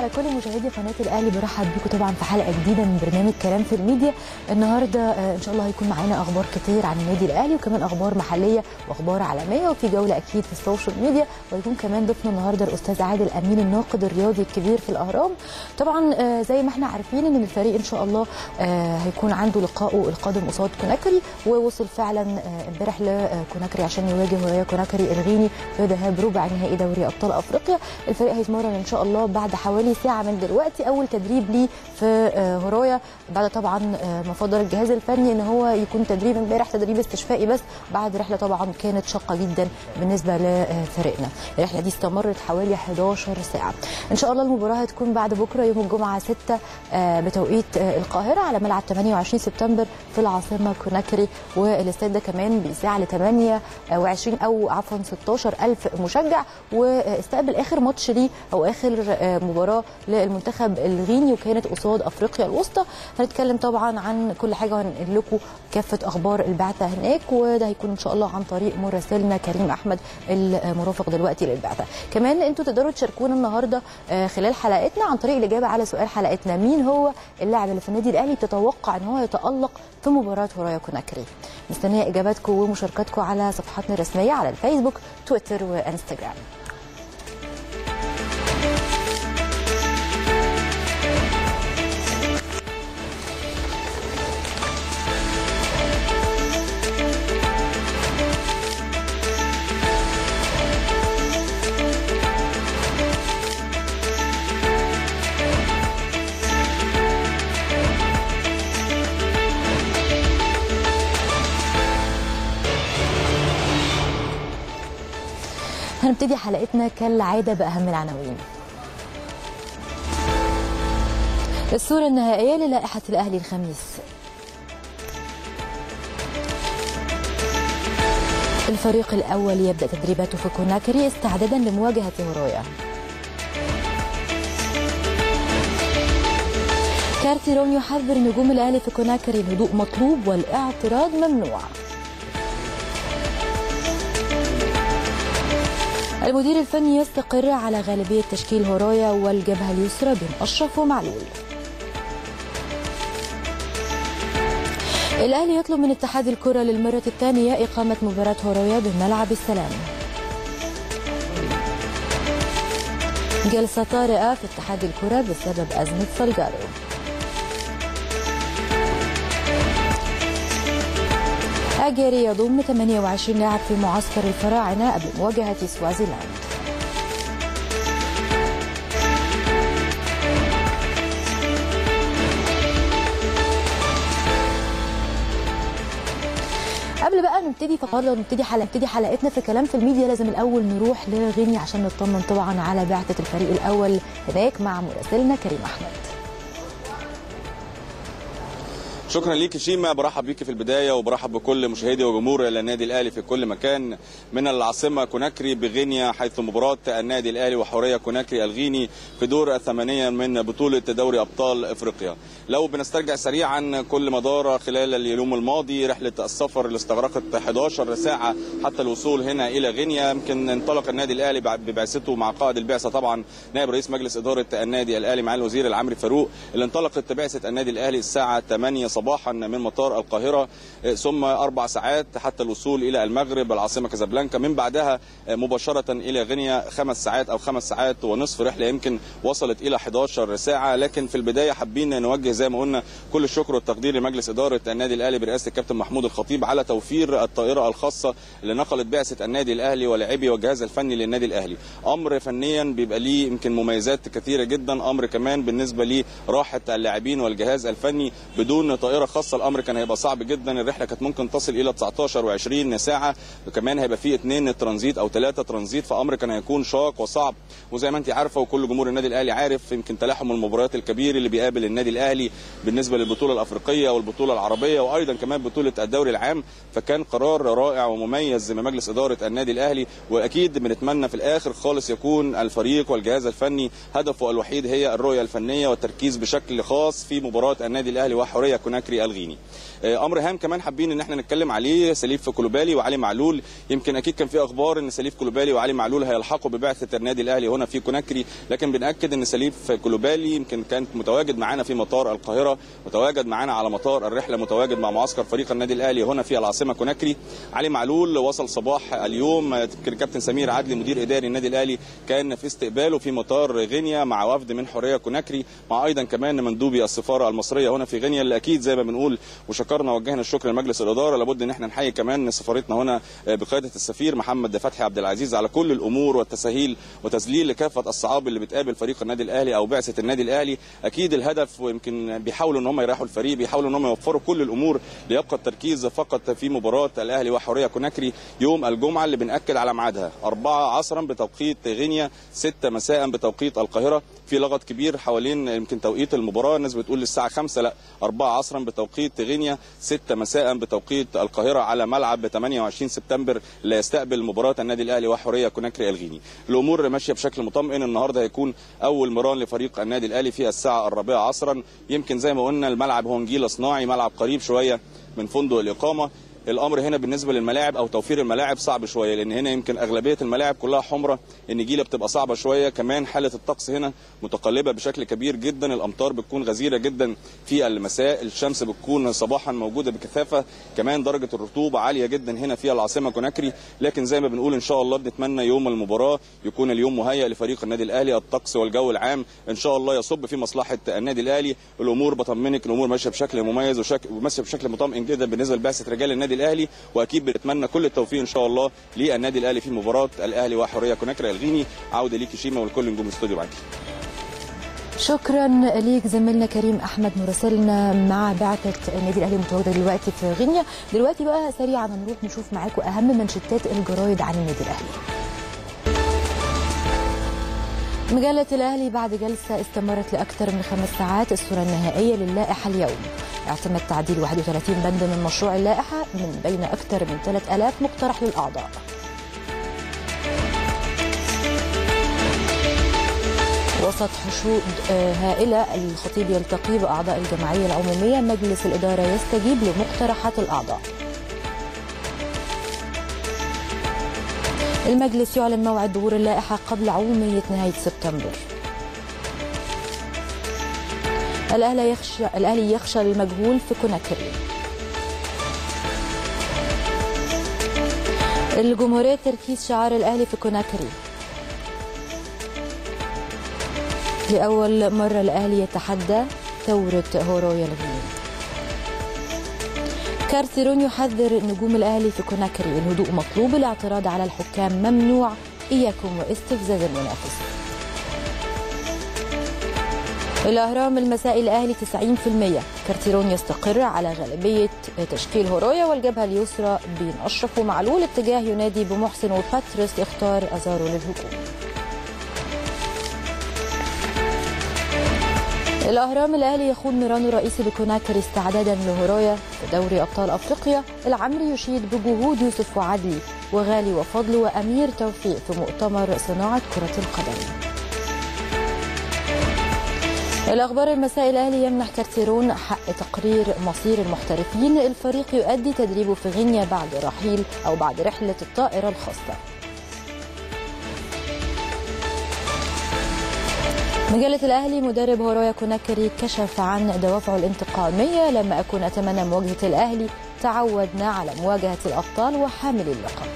كل مشاهدي قناه الاهلي برحب بيكم طبعا في حلقه جديده من برنامج كلام في الميديا النهارده ان شاء الله هيكون معانا اخبار كتير عن النادي الاهلي وكمان اخبار محليه واخبار عالميه وفي جوله اكيد في السوشيال ميديا ويكون كمان ضيفنا النهارده الاستاذ عادل امين الناقد الرياضي الكبير في الاهرام طبعا زي ما احنا عارفين ان الفريق ان شاء الله هيكون عنده لقائه القادم قصاد كوناكري ووصل فعلا امبارح لكوناكري عشان يواجه هورايا كوناكري الغيني في ذهاب ربع نهائي دوري ابطال افريقيا الفريق هيتمرن ان شاء الله بعد حوالي ساعه من دلوقتي اول تدريب ليه في هورايا بعد طبعا ما فضل الجهاز الفني ان هو يكون تدريب امبارح تدريب استشفائي بس بعد رحله طبعا كانت شاقه جدا بالنسبه لفريقنا الرحله دي استمرت حوالي 11 ساعه ان شاء الله المباراه هتكون بعد بكره يوم الجمعه 6 بتوقيت القاهره على ملعب 28 سبتمبر في العاصمه كوناكري والاستاد ده كمان بيساع ل 28 او عفوا 16 الف مشجع واستقبل اخر ماتش ليه او اخر مباراه للمنتخب الغيني وكانت قصاد افريقيا الوسطى هنتكلم طبعا عن كل حاجه وهنقل لكم كافه اخبار البعثه هناك وده هيكون ان شاء الله عن طريق مراسلنا كريم احمد المرافق دلوقتي للبعثه كمان انتوا تقدروا تشاركونا النهارده خلال حلقتنا عن طريق الاجابه على سؤال حلقتنا مين هو اللاعب اللي في النادي الاهلي بتتوقع ان هو يتالق في مباراه هورايا كوناكري مستنيه اجاباتكم ومشاركاتكم على صفحاتنا الرسميه على الفيسبوك تويتر وانستجرام هنبتدي حلقتنا كالعاده باهم العناوين الصورة النهائية للائحة الأهلي الخميس الفريق الأول يبدأ تدريباته في كوناكري استعدادا لمواجهة هورايا كارتيرون يحذر نجوم الأهلي في كوناكري الهدوء مطلوب والاعتراض ممنوع المدير الفني يستقر على غالبية تشكيل هورايا والجبهة اليسرى بين أشرف ومعلول الأهلي يطلب من اتحاد الكرة للمرة الثانية إقامة مباراة هورايا بملعب السلام جلسة طارئة في اتحاد الكرة بسبب أزمة سلجارو أجري يضم 28 لاعب في معسكر الفراعنة قبل مواجهة سوازيلاند قبل بقى نبتدي فقرة نبتدي حلقة نبتدي حلقتنا في كلام في الميديا لازم الأول نروح لغينيا عشان نطمن طبعا على بعثة الفريق الأول هناك مع مراسلنا كريم أحمد شكرا ليك شيما برحب بيك في البدايه وبرحب بكل مشاهدي وجمهور النادي الاهلي في كل مكان من العاصمه كوناكري بغينيا حيث مباراه النادي الاهلي وحوريه كوناكري الغيني في دور الثمانيه من بطوله دوري ابطال افريقيا. لو بنسترجع سريعا كل ما دار خلال اليوم الماضي رحله السفر اللي استغرقت 11 ساعه حتى الوصول هنا الى غينيا يمكن انطلق النادي الاهلي ببعثته مع قائد البعثه طبعا نائب رئيس مجلس اداره النادي الاهلي مع الوزير العمري فاروق اللي انطلقت بعثه النادي الاهلي الساعه 8 صباحا من مطار القاهره ثم اربع ساعات حتى الوصول الى المغرب العاصمه كازابلانكا من بعدها مباشره الى غينيا خمس ساعات او خمس ساعات ونصف رحله يمكن وصلت الى 11 ساعه لكن في البدايه حابين نوجه زي ما قلنا كل الشكر والتقدير لمجلس اداره النادي الاهلي برئاسه الكابتن محمود الخطيب على توفير الطائره الخاصه اللي نقلت بعثه النادي الاهلي ولاعبي والجهاز الفني للنادي الاهلي امر فنيا بيبقى ليه يمكن مميزات كثيره جدا امر كمان بالنسبه لراحه اللاعبين والجهاز الفني بدون طائره خاصه الامر كان هيبقى صعب جدا الرحله كانت ممكن تصل الى 19 و20 ساعه وكمان هيبقى فيه اثنين ترانزيت او ثلاثه ترانزيت فامر كان هيكون شاق وصعب وزي ما انت عارفه وكل جمهور النادي الاهلي عارف يمكن تلاحم المباريات الكبير اللي بيقابل النادي الاهلي بالنسبه للبطوله الافريقيه والبطوله العربيه وايضا كمان بطوله الدوري العام فكان قرار رائع ومميز من مجلس اداره النادي الاهلي واكيد بنتمنى في الاخر خالص يكون الفريق والجهاز الفني هدفه الوحيد هي الرؤيه الفنيه والتركيز بشكل خاص في مباراه النادي الاهلي وحوريه كوناكري كوناكري الغيني امر هام كمان حابين ان احنا نتكلم عليه سليف كولوبالي وعلي معلول يمكن اكيد كان في اخبار ان سليف كولوبالي وعلي معلول هيلحقوا ببعثه النادي الاهلي هنا في كوناكري لكن بناكد ان سليف كولوبالي يمكن كان متواجد معانا في مطار القاهره متواجد معانا على مطار الرحله متواجد مع معسكر فريق النادي الاهلي هنا في العاصمه كوناكري علي معلول وصل صباح اليوم الكابتن سمير عدلي مدير اداري النادي الاهلي كان في استقباله في مطار غينيا مع وفد من حريه كوناكري مع ايضا كمان مندوبي السفاره المصريه هنا في غينيا اللي اكيد زي ما بنقول وشكرنا وجهنا الشكر لمجلس الاداره لابد ان احنا نحيي كمان سفارتنا هنا بقياده السفير محمد فتحي عبد العزيز على كل الامور والتسهيل وتذليل لكافه الصعاب اللي بتقابل فريق النادي الاهلي او بعثه النادي الاهلي اكيد الهدف ويمكن بيحاولوا ان هم يريحوا الفريق بيحاولوا ان هم يوفروا كل الامور ليبقى التركيز فقط في مباراه الاهلي وحوريه كوناكري يوم الجمعه اللي بناكد على ميعادها 4 عصرا بتوقيت غينيا 6 مساء بتوقيت القاهره في لغط كبير حوالين يمكن توقيت المباراه الناس بتقول الساعه 5 لا 4 عصرا بتوقيت غينيا 6 مساء بتوقيت القاهره على ملعب 28 سبتمبر اللي يستقبل مباراه النادي الاهلي وحوريه كوناكري الغيني الامور ماشيه بشكل مطمئن النهارده هيكون اول مران لفريق النادي الاهلي في الساعه الرابعه عصرا يمكن زي ما قلنا الملعب هو نجيله صناعي ملعب قريب شويه من فندق الاقامه الامر هنا بالنسبه للملاعب او توفير الملاعب صعب شويه لان هنا يمكن اغلبيه الملاعب كلها حمراء النجيله بتبقى صعبه شويه كمان حاله الطقس هنا متقلبه بشكل كبير جدا الامطار بتكون غزيره جدا في المساء الشمس بتكون صباحا موجوده بكثافه كمان درجه الرطوبه عاليه جدا هنا في العاصمه كوناكري لكن زي ما بنقول ان شاء الله بنتمنى يوم المباراه يكون اليوم مهيئ لفريق النادي الاهلي الطقس والجو العام ان شاء الله يصب في مصلحه النادي الاهلي الامور بطمنك الامور ماشيه بشكل مميز وشكل وماشيه بشكل مطمئن جدا بالنسبه لبعثه رجال النادي الاهلي واكيد بنتمنى كل التوفيق ان شاء الله للنادي الاهلي في مباراه الاهلي وحوريه كوناكري الغيني عوده ليك شيما ولكل نجوم الاستوديو معاكي شكرا ليك زميلنا كريم احمد مراسلنا مع بعثه النادي الاهلي المتواجده دلوقتي في غينيا دلوقتي بقى سريعا نروح نشوف معاكم اهم منشطات الجرايد عن النادي الاهلي مجلة الأهلي بعد جلسة استمرت لأكثر من خمس ساعات الصورة النهائية للائحة اليوم اعتمد تعديل 31 بند من مشروع اللائحة من بين أكثر من 3000 مقترح للأعضاء وسط حشود هائلة الخطيب يلتقي بأعضاء الجمعية العمومية مجلس الإدارة يستجيب لمقترحات الأعضاء المجلس يعلن موعد ظهور اللائحة قبل عمومية نهاية سبتمبر الأهلي يخشى الأهلي يخشى المجهول في كوناكري الجمهورية تركيز شعار الأهلي في كوناكري لأول مرة الأهلي يتحدى ثورة هورويا الغيم كارثيرون يحذر نجوم الأهلي في كوناكري الهدوء مطلوب الاعتراض على الحكام ممنوع إياكم واستفزاز المنافس الأهرام المسائي الأهلي 90% كارتيرون يستقر على غالبية تشكيل هورويا والجبهة اليسرى بين أشرف ومعلول اتجاه ينادي بمحسن وباتريس اختار أزارو للهجوم الأهرام الأهلي يخوض ميرانو الرئيسي بكوناكري استعدادا لهورويا في دوري أبطال أفريقيا العمري يشيد بجهود يوسف وعدلي وغالي وفضل وأمير توفيق في مؤتمر صناعة كرة القدم الأخبار المساء الأهلي يمنح كارتيرون حق تقرير مصير المحترفين الفريق يؤدي تدريبه في غينيا بعد رحيل أو بعد رحلة الطائرة الخاصة مجلة الأهلي مدرب هورويا كوناكري كشف عن دوافعه الانتقامية لما أكون أتمنى مواجهة الأهلي تعودنا على مواجهة الأبطال وحامل اللقب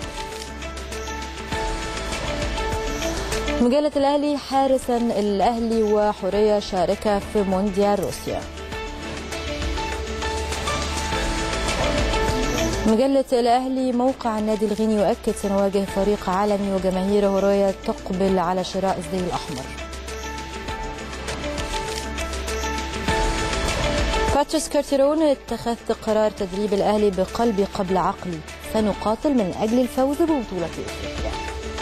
مجلة الأهلي حارسا الأهلي وحورية شاركة في مونديال روسيا مجلة الأهلي موقع النادي الغيني يؤكد سنواجه فريق عالمي وجماهير هورويا تقبل على شراء الزي الأحمر باتريس كارتيرون اتخذت قرار تدريب الأهلي بقلبي قبل عقلي سنقاتل من أجل الفوز ببطولة إفريقيا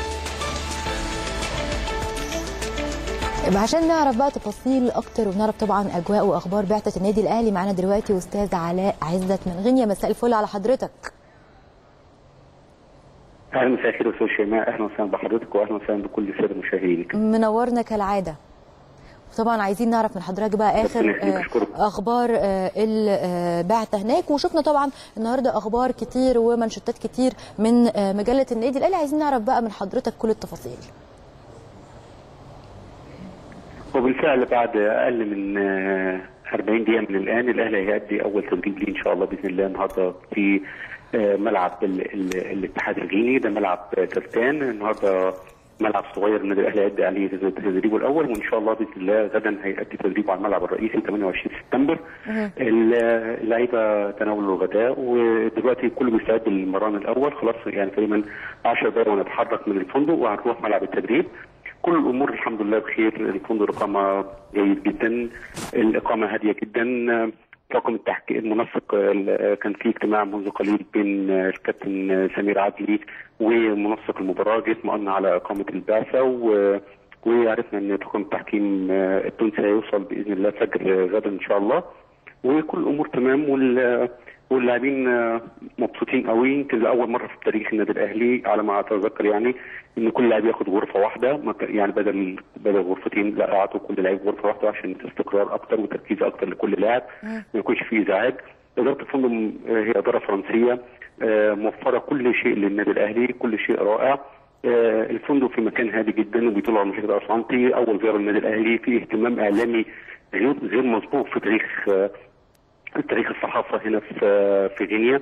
عشان نعرف بقى تفاصيل اكتر ونعرف طبعا اجواء واخبار بعثه النادي الاهلي معانا دلوقتي استاذ علاء عزت من غينيا مساء الفل على حضرتك اهلا مساء الخير استاذ شيماء اهلا وسهلا بحضرتك واهلا وسهلا بكل الساده المشاهدين منورنا كالعاده طبعا عايزين نعرف من حضرتك بقى اخر آه، اخبار آه، البعثه هناك وشفنا طبعا النهارده اخبار كتير ومنشطات كتير من آه، مجله النادي الاهلي عايزين نعرف بقى من حضرتك كل التفاصيل وبالفعل بعد اقل من آه، 40 دقيقه من الان الاهلي هيأدي اول تدريب ليه ان شاء الله باذن الله النهارده في آه، ملعب ال- ال- الاتحاد الغيني ده ملعب آه، ترتان النهارده ملعب صغير النادي الاهلي هيأدي عليه تدريبه الاول وان شاء الله باذن الله غدا هيأدي تدريبه على الملعب الرئيسي 28 سبتمبر ال- اللعيبه تناولوا الغداء ودلوقتي كله بيستعد للمران الاول خلاص يعني تقريبا 10 دقائق ونتحرك من الفندق وهنروح ملعب التدريب كل الامور الحمد لله بخير الفندق الاقامه جيد جدا الاقامه هاديه جدا طاقم التحقيق المنسق ال- كان في اجتماع منذ قليل بين الكابتن سمير عدلي ومنسق المباراه جه اطمأنا على اقامه البعثه و وعرفنا ان طاقم التحكيم التونسي هيوصل باذن الله فجر غدا ان شاء الله وكل الامور تمام وال واللاعبين آه، مبسوطين قوي يمكن لاول مره في تاريخ النادي الاهلي على ما اتذكر يعني ان كل لاعب ياخد غرفه واحده ما ك- يعني بدل بدل غرفتين لا اعطوا كل لاعب غرفه واحده عشان استقرار اكتر وتركيز اكتر لكل لاعب ما يكونش فيه ازعاج اداره الفندق آه، هي اداره فرنسيه آه، موفره كل شيء للنادي الاهلي كل شيء رائع آه، الفندق في مكان هادي جدا وبيطل على محيط اسوانتي اول زياره للنادي الاهلي في اهتمام اعلامي غير غير مسبوق في تاريخ آه، تاريخ الصحافه هنا في في غينيا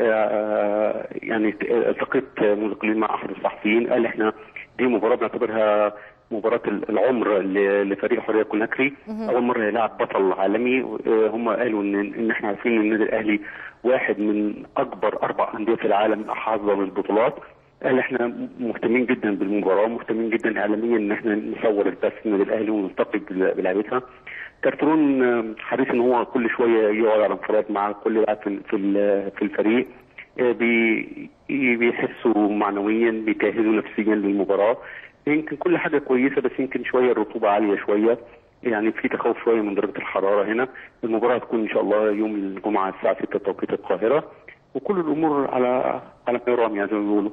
آه، يعني التقيت منذ قليل مع احد الصحفيين قال احنا دي مباراه بنعتبرها مباراة العمر ل- لفريق حرية كوناكري أول مرة يلعب بطل عالمي آه، هم قالوا إن إن إحنا عارفين إن النادي الأهلي واحد من أكبر أربع أندية في العالم حظا بالبطولات قال احنا مهتمين جدا بالمباراه مهتمين جدا اعلاميا ان احنا نصور البث النادي الاهلي ونلتقي بال- بلعيبتها كارترون آه، حريص ان هو كل شويه يقعد على انفراد مع كل لاعب في في ال- في الفريق آه، بي- بيحسوا معنويا بيجهزوا نفسيا للمباراه يمكن كل حاجه كويسه بس يمكن شويه الرطوبه عاليه شويه يعني في تخوف شويه من درجه الحراره هنا المباراه هتكون ان شاء الله يوم الجمعه الساعه 6 توقيت القاهره وكل الامور على على ما يرام يعني زي ما بيقولوا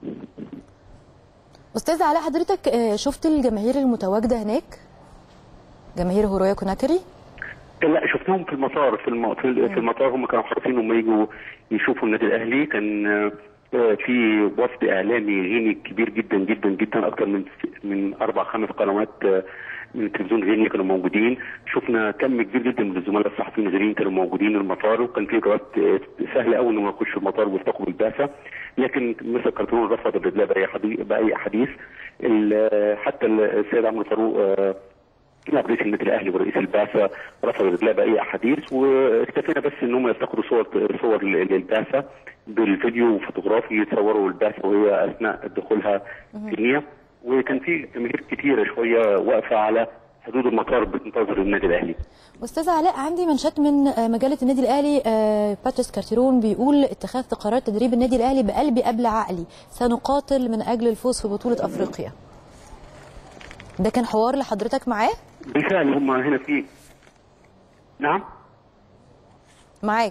استاذ علاء حضرتك آه، شفت الجماهير المتواجده هناك جماهير هورويا كوناكري لا شفتهم في المطار في الم... في في المطار هم كانوا حريصين هم يجوا يشوفوا النادي الاهلي كان آه، آه، في وفد اعلامي غيني كبير جدا جدا جدا اكثر من من اربع خمس قنوات آه، من تلفزيون غيني كانوا موجودين شفنا كم كبير جدا من الزملاء الصحفيين الغينيين كانوا موجودين المطار وكان في اجراءات آه، سهله قوي انهم يخشوا المطار ويلتقوا بالبعثه لكن مثل كارتون رفض الادلاء باي حديث باي حديث ال- حتى السيد عمرو فاروق آه، نائب رئيس النادي الاهلي ورئيس البعثه رفض الادلاء باي احاديث واكتفينا بس ان هم يفتقدوا صور صور للبعثه بالفيديو وفوتوغرافي يتصوروا البعثه وهي اثناء دخولها غينيا وكان في جماهير كتيره شويه واقفه على حدود المطار بتنتظر النادي الاهلي. استاذ علاء عندي منشات من آه، مجله النادي الاهلي آه، باتريس كارتيرون بيقول اتخاذ قرار تدريب النادي الاهلي بقلبي قبل عقلي سنقاتل من اجل الفوز في بطوله افريقيا ده كان حوار لحضرتك معاه بالفعل هم هنا في نعم معاك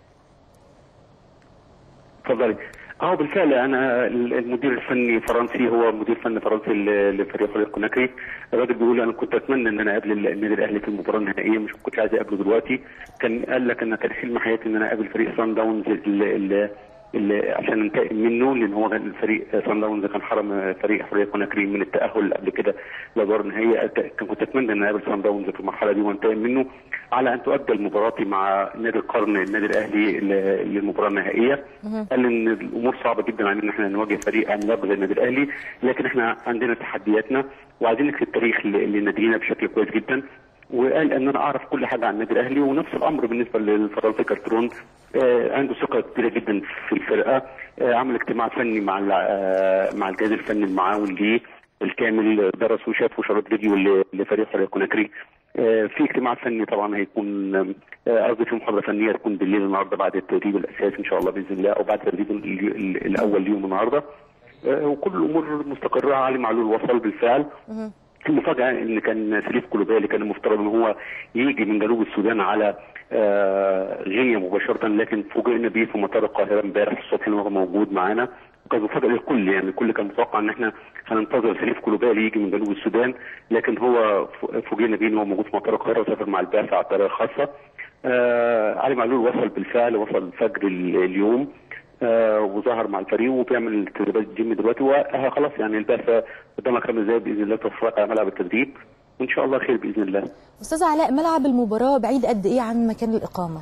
اتفضلي اه بالفعل انا المدير الفني فرنسي هو مدير فني فرنسي ل- لفريق فريق كوناكري الراجل بيقول انا كنت اتمنى ان انا اقابل النادي الاهلي في المباراه النهائيه مش كنت عايز اقابله دلوقتي كان قال لك ان كان حلم حياتي ان انا اقابل فريق سان داونز اللي اللي اللي عشان انتقم منه لان هو كان الفريق سان داونز كان حرم فريق فريق كوناكري من التاهل قبل كده لادوار النهائيه كان كنت اتمنى ان اقابل سان داونز في المرحله دي وانتقم منه على ان تؤجل مباراتي مع نادي القرن النادي الاهلي ل- للمباراه النهائيه قال ان الامور صعبه جدا علينا ان احنا نواجه فريق عملاق زي النادي الاهلي لكن احنا عندنا تحدياتنا وعايزين نكتب تاريخ ل- لنادينا بشكل كويس جدا وقال ان انا اعرف كل حاجه عن النادي الاهلي ونفس الامر بالنسبه للفرنسي كارترون آه عنده ثقه كبيره جدا في الفرقه آه عمل اجتماع فني مع الع- آه مع الجهاز الفني المعاون ليه الكامل درس وشاف وشرط فيديو ل- لفريق فريق كوناكري آه في اجتماع فني طبعا هيكون آه، قصدي في محاضره فنيه تكون بالليل النهارده بعد التدريب الاساسي ان شاء الله باذن الله او بعد التدريب ال- ال- الاول ليهم النهارده آه، وكل الامور مستقره علي معلول وصل بالفعل المفاجاه ان كان سليف كولوبالي كان المفترض ان هو يجي من جنوب السودان على آه، غينيا مباشره لكن فوجئنا بيه في مطار القاهره امبارح الصبح ان هو موجود معانا كان مفاجاه للكل يعني الكل كان متوقع ان احنا هننتظر سليف كلوبالي يجي من جنوب السودان لكن هو ف- فوجئنا بيه ان هو موجود في مطار القاهره وسافر مع البعثه على الطياره الخاصه آه علي معلول وصل بالفعل وصل فجر ال- اليوم آه وظهر مع الفريق وبيعمل تدريبات الجيم دلوقتي وخلاص يعني البعثه قدامها خمس دقايق باذن الله تفرق على ملعب التدريب وان شاء الله خير باذن الله استاذ علاء ملعب المباراه بعيد قد ايه عن مكان الاقامه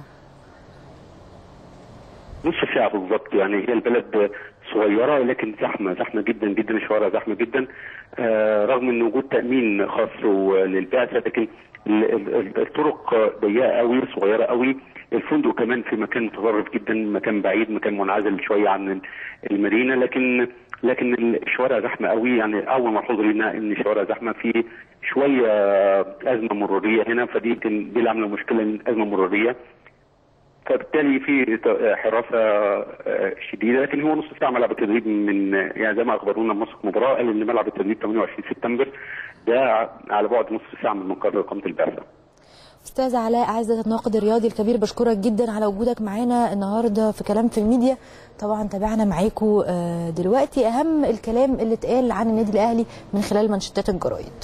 نص ساعة بالظبط يعني هي البلد صغيرة لكن زحمة زحمة جدا جدا الشوارع زحمة جدا آه رغم ان وجود تأمين خاص للبعثة لكن ال- ال- الطرق ضيقة قوي صغيرة قوي الفندق كمان في مكان متطرف جدا مكان بعيد مكان منعزل شوية عن المدينة لكن لكن الشوارع زحمة قوي يعني أول ملحوظ لنا إن الشوارع زحمة في شوية أزمة مرورية هنا فدي يمكن دي اللي عاملة مشكلة أزمة مرورية فبالتالي في ت- حراسه آه، شديده لكن هو نص ساعه ملعب التدريب من يعني زي ما اخبرونا مسك مباراه قال ان ملعب التدريب 28 سبتمبر ده على بعد نص ساعه من مقر اقامه البعثه. استاذ علاء عايزه الناقد الرياضي الكبير بشكرك جدا على وجودك معانا النهارده في كلام في الميديا طبعا تابعنا معاكم آه، دلوقتي اهم الكلام اللي اتقال عن النادي الاهلي من خلال منشطات الجرايد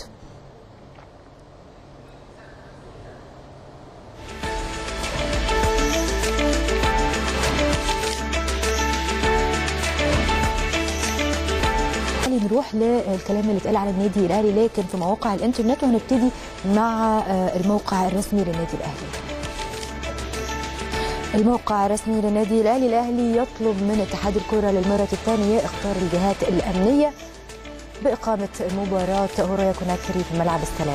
خلينا نروح للكلام اللي اتقال على النادي الاهلي لكن في مواقع الانترنت وهنبتدي مع آه، الموقع الرسمي للنادي الاهلي الموقع الرسمي للنادي الاهلي الاهلي يطلب من اتحاد الكره للمره الثانيه اختار الجهات الامنيه باقامه مباراه هورايا كوناكري في ملعب السلام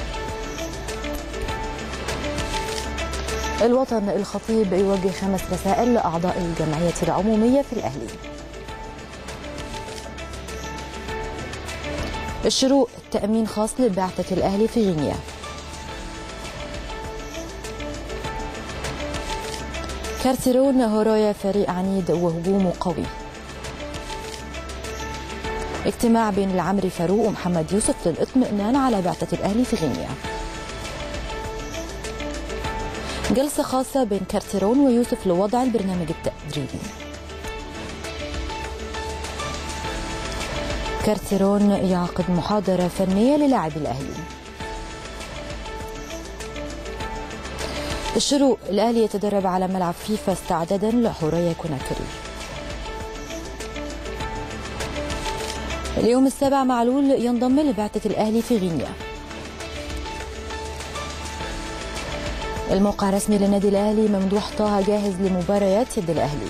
الوطن الخطيب يوجه خمس رسائل لاعضاء الجمعيه العموميه في الاهلي الشروق تأمين خاص لبعثة الأهلي في غينيا كارتيرون هورايا فريق عنيد وهجومه قوي اجتماع بين العمري فاروق ومحمد يوسف للاطمئنان على بعثة الأهلي في غينيا جلسة خاصة بين كارتيرون ويوسف لوضع البرنامج التدريبي كارتيرون يعقد محاضرة فنية للاعبي الأهلي الشروق الأهلي يتدرب على ملعب فيفا استعدادا لحورية كوناكري اليوم السابع معلول ينضم لبعثة الأهلي في غينيا الموقع الرسمي للنادي الأهلي ممدوح طه جاهز لمباريات يد الأهلي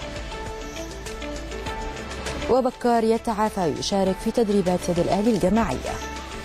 وبكار يتعافى يشارك في تدريبات يد الأهلي الجماعية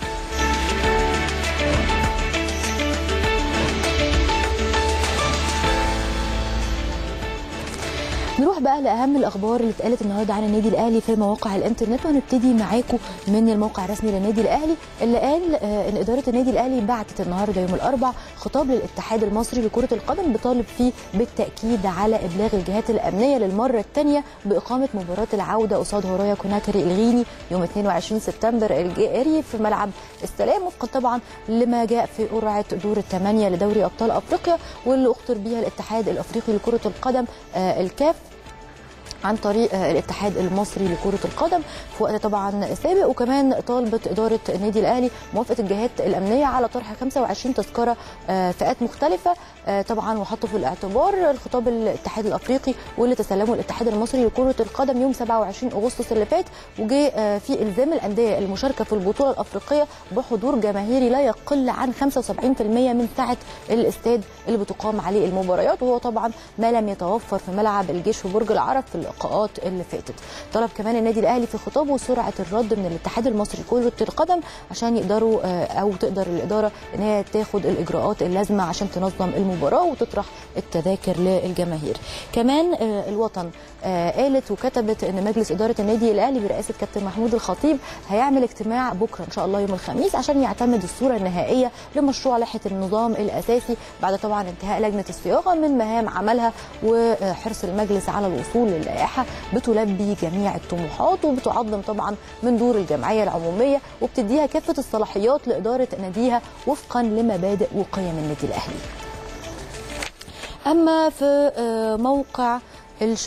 نروح بقى لاهم الاخبار اللي اتقالت النهارده عن النادي الاهلي في مواقع الانترنت وهنبتدي معاكم من الموقع الرسمي للنادي الاهلي اللي قال آه، ان اداره النادي الاهلي بعتت النهارده يوم الاربعاء خطاب للاتحاد المصري لكره القدم بطالب فيه بالتاكيد على ابلاغ الجهات الامنيه للمره الثانيه باقامه مباراه العوده قصاد هورايا كوناكري الغيني يوم 22 سبتمبر الجاري في ملعب السلام وفقا طبعا لما جاء في قرعه دور الثمانيه لدوري ابطال افريقيا واللي اخطر بها الاتحاد الافريقي لكره القدم آه، الكاف عن طريق آه، الاتحاد المصري لكرة القدم في وقت طبعا سابق وكمان طالبت إدارة النادي الأهلي موافقة الجهات الأمنية على طرح 25 تذكرة آه، فئات مختلفة آه، طبعا وحطوا في الاعتبار الخطاب الاتحاد الأفريقي واللي تسلمه الاتحاد المصري لكرة القدم يوم 27 أغسطس اللي فات وجاء آه، في إلزام الأندية المشاركة في البطولة الأفريقية بحضور جماهيري لا يقل عن 75% من سعة الاستاد اللي بتقام عليه المباريات وهو طبعا ما لم يتوفر في ملعب الجيش في برج العرب في اللقاءات اللي فاتت طلب كمان النادي الاهلي في خطابه سرعه الرد من الاتحاد المصري لكره القدم عشان يقدروا آه، او تقدر الاداره ان هي تاخد الاجراءات اللازمه عشان تنظم المباراه وتطرح التذاكر للجماهير كمان آه، الوطن آه، قالت وكتبت ان مجلس اداره النادي الاهلي برئاسه كابتن محمود الخطيب هيعمل اجتماع بكره ان شاء الله يوم الخميس عشان يعتمد الصوره النهائيه لمشروع لائحه النظام الاساسي بعد طبعا انتهاء لجنه الصياغه من مهام عملها وحرص المجلس على الوصول للائحه بتلبي جميع الطموحات وبتعظم طبعا من دور الجمعيه العموميه وبتديها كافه الصلاحيات لاداره ناديها وفقا لمبادئ وقيم النادي الاهلي. اما في آه، موقع الشروق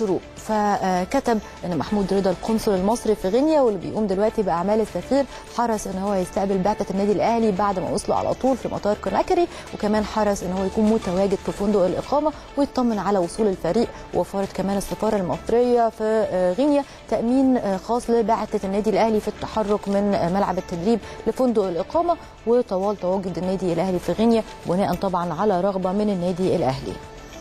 فكتب ان محمود رضا القنصل المصري في غينيا واللي بيقوم دلوقتي باعمال السفير حرص ان هو يستقبل بعثه النادي الاهلي بعد ما وصلوا على طول في مطار كوناكري وكمان حرص ان هو يكون متواجد في فندق الاقامه ويطمن على وصول الفريق ووفرت كمان السفاره المصريه في غينيا تامين خاص لبعثه النادي الاهلي في التحرك من ملعب التدريب لفندق الاقامه وطوال تواجد النادي الاهلي في غينيا بناء طبعا على رغبه من النادي الاهلي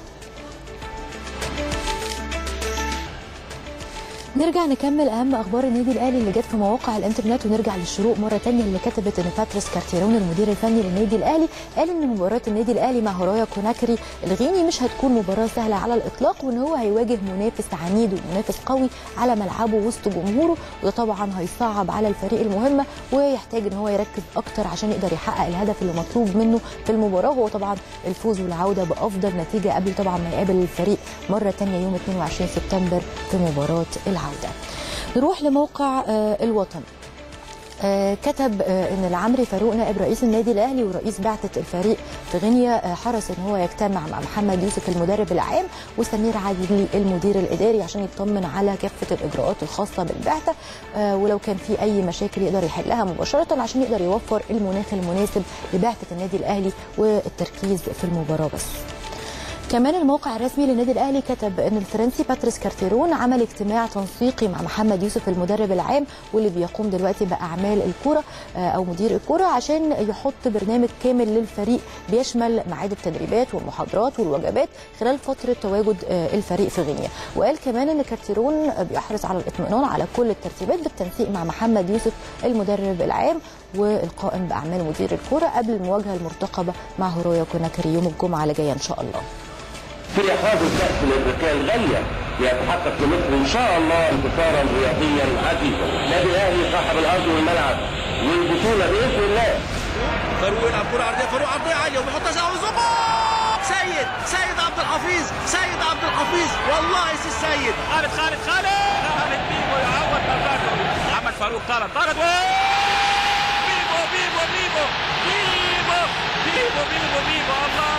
نرجع نكمل اهم اخبار النادي الاهلي اللي جت في مواقع الانترنت ونرجع للشروق مره ثانيه اللي كتبت ان باتريس كارتيرون المدير الفني للنادي الاهلي قال ان مباراه النادي الاهلي مع هورايا كوناكري الغيني مش هتكون مباراه سهله على الاطلاق وان هو هيواجه منافس عنيد ومنافس قوي على ملعبه وسط جمهوره وده طبعا هيصعب على الفريق المهمه ويحتاج ان هو يركز اكتر عشان يقدر يحقق الهدف اللي مطلوب منه في المباراه وهو طبعا الفوز والعوده بافضل نتيجه قبل طبعا ما يقابل الفريق مره ثانيه يوم 22 سبتمبر في مباراه العوده نروح لموقع الوطن كتب ان العمري فاروق نائب رئيس النادي الاهلي ورئيس بعثه الفريق في غينيا حرص ان هو يجتمع مع محمد يوسف المدرب العام وسمير عادلي المدير الاداري عشان يطمن على كافه الاجراءات الخاصه بالبعثه ولو كان في اي مشاكل يقدر يحلها مباشره عشان يقدر يوفر المناخ المناسب لبعثه النادي الاهلي والتركيز في المباراه بس. كمان الموقع الرسمي للنادي الاهلي كتب ان الفرنسي باتريس كارتيرون عمل اجتماع تنسيقي مع محمد يوسف المدرب العام واللي بيقوم دلوقتي باعمال الكره او مدير الكره عشان يحط برنامج كامل للفريق بيشمل ميعاد التدريبات والمحاضرات والوجبات خلال فتره تواجد الفريق في غينيا وقال كمان ان كارتيرون بيحرص على الاطمئنان على كل الترتيبات بالتنسيق مع محمد يوسف المدرب العام والقائم باعمال مدير الكره قبل المواجهه المرتقبه مع هورايا كوناكري يوم الجمعه اللي جايه ان شاء الله في حافز كأس الأفريقية الغالية يتحقق في مصر إن شاء الله انتصارا رياضيا عزيزا. النادي الأهلي صاحب الأرض والملعب والبطولة بإذن الله. فاروق يلعب كرة عرضية فاروق عرضية عالية وبيحطها سوا سيد سيد عبد الحفيظ سيد عبد الحفيظ والله سي السيد خالد خالد خالد خالد بيبو يعوض مكانه محمد فاروق طرد طرد بيبو بيبو بيبو بيبو بيبو بيبو بيبو الله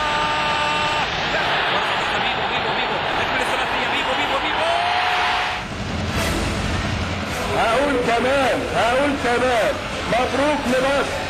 هقول كمان هقول كمان مبروك لمصر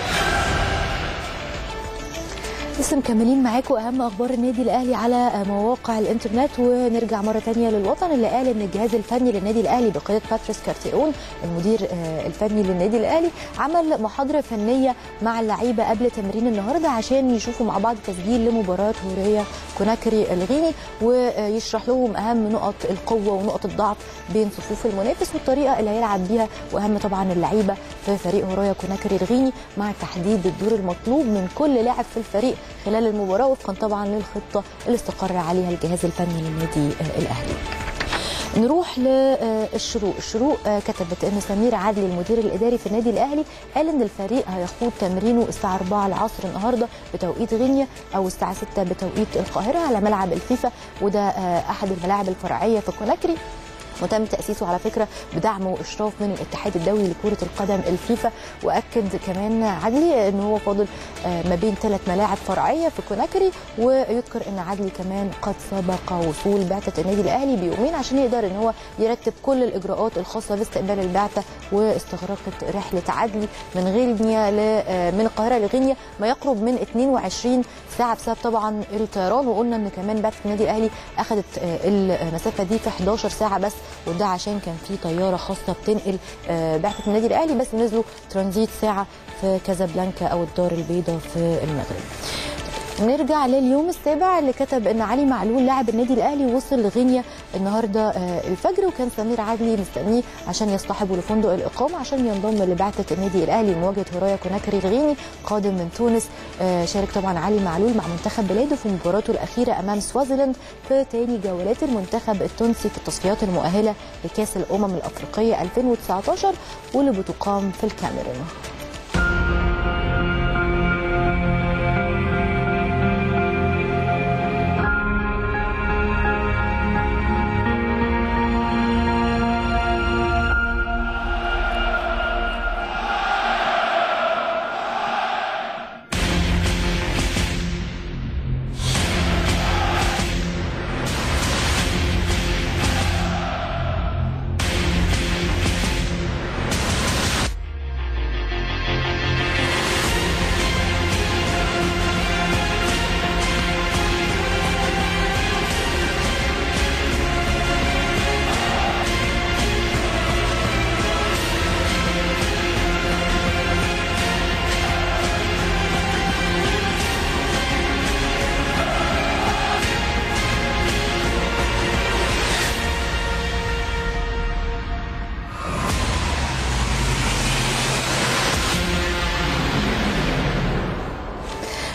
لسه مكملين معاكم اهم اخبار النادي الاهلي على مواقع الانترنت ونرجع مره ثانيه للوطن اللي قال ان الجهاز الفني للنادي الاهلي بقياده باتريس كارتيرون المدير الفني للنادي الاهلي عمل محاضره فنيه مع اللعيبه قبل تمرين النهارده عشان يشوفوا مع بعض تسجيل لمباراه هوريه كوناكري الغيني ويشرح لهم اهم نقط القوه ونقط الضعف بين صفوف المنافس والطريقه اللي هيلعب بيها واهم طبعا اللعيبه في فريق هورايا كوناكري الغيني مع تحديد الدور المطلوب من كل لاعب في الفريق خلال المباراه وفقا طبعا للخطه اللي استقر عليها الجهاز الفني للنادي الاهلي. نروح للشروق الشروق كتبت ان سمير عدلي المدير الاداري في النادي الاهلي قال ان الفريق هيخوض تمرينه الساعه 4 العصر النهارده بتوقيت غينيا او الساعه 6 بتوقيت القاهره على ملعب الفيفا وده احد الملاعب الفرعيه في كوناكري وتم تاسيسه على فكره بدعم واشراف من الاتحاد الدولي لكره القدم الفيفا واكد كمان عدلي ان هو فاضل ما بين ثلاث ملاعب فرعيه في كوناكري ويذكر ان عدلي كمان قد سبق وصول بعثه النادي الاهلي بيومين عشان يقدر ان هو يرتب كل الاجراءات الخاصه باستقبال البعثه واستغرقت رحله عدلي من غينيا من القاهره لغينيا ما يقرب من 22 ساعه بسبب طبعا الطيران وقلنا ان كمان بعثه النادي الاهلي اخذت المسافه دي في 11 ساعه بس وده عشان كان في طياره خاصه بتنقل بعثه النادي الاهلي بس نزلوا ترانزيت ساعه في كازابلانكا او الدار البيضاء في المغرب نرجع لليوم السابع اللي كتب ان علي معلول لاعب النادي الاهلي وصل لغينيا النهارده الفجر وكان سمير عدلي مستنيه عشان يصطحبه لفندق الاقامه عشان ينضم لبعثه النادي الاهلي لمواجهه هورايا كوناكري الغيني قادم من تونس شارك طبعا علي معلول مع منتخب بلاده في مباراته الاخيره امام سوازيلاند في تاني جولات المنتخب التونسي في التصفيات المؤهله لكاس الامم الافريقيه 2019 واللي بتقام في الكاميرون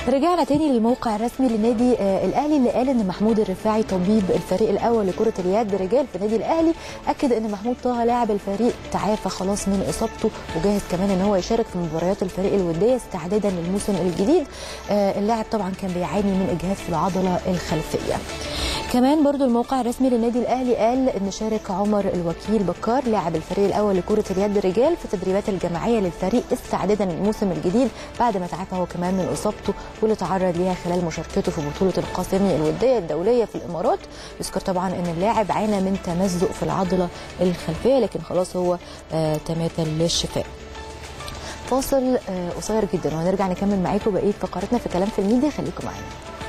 رجعنا تاني للموقع الرسمي للنادي آه، الاهلي اللي قال ان محمود الرفاعي طبيب الفريق الاول لكره اليد رجال في النادي الاهلي اكد ان محمود طه لاعب الفريق تعافى خلاص من اصابته وجاهز كمان ان هو يشارك في مباريات الفريق الوديه استعدادا للموسم الجديد آه، اللاعب طبعا كان بيعاني من اجهاد في العضله الخلفيه كمان برضو الموقع الرسمي للنادي الاهلي قال ان شارك عمر الوكيل بكار لاعب الفريق الاول لكره اليد رجال في التدريبات الجماعيه للفريق استعدادا للموسم الجديد بعد ما تعافى هو كمان من اصابته واللي تعرض ليها خلال مشاركته في بطوله القاسمي الوديه الدوليه في الامارات يذكر طبعا ان اللاعب عانى من تمزق في العضله الخلفيه لكن خلاص هو آه تماثل للشفاء فاصل آه قصير جدا وهنرجع نكمل معاكم بقيه فقراتنا في كلام في الميديا خليكم معانا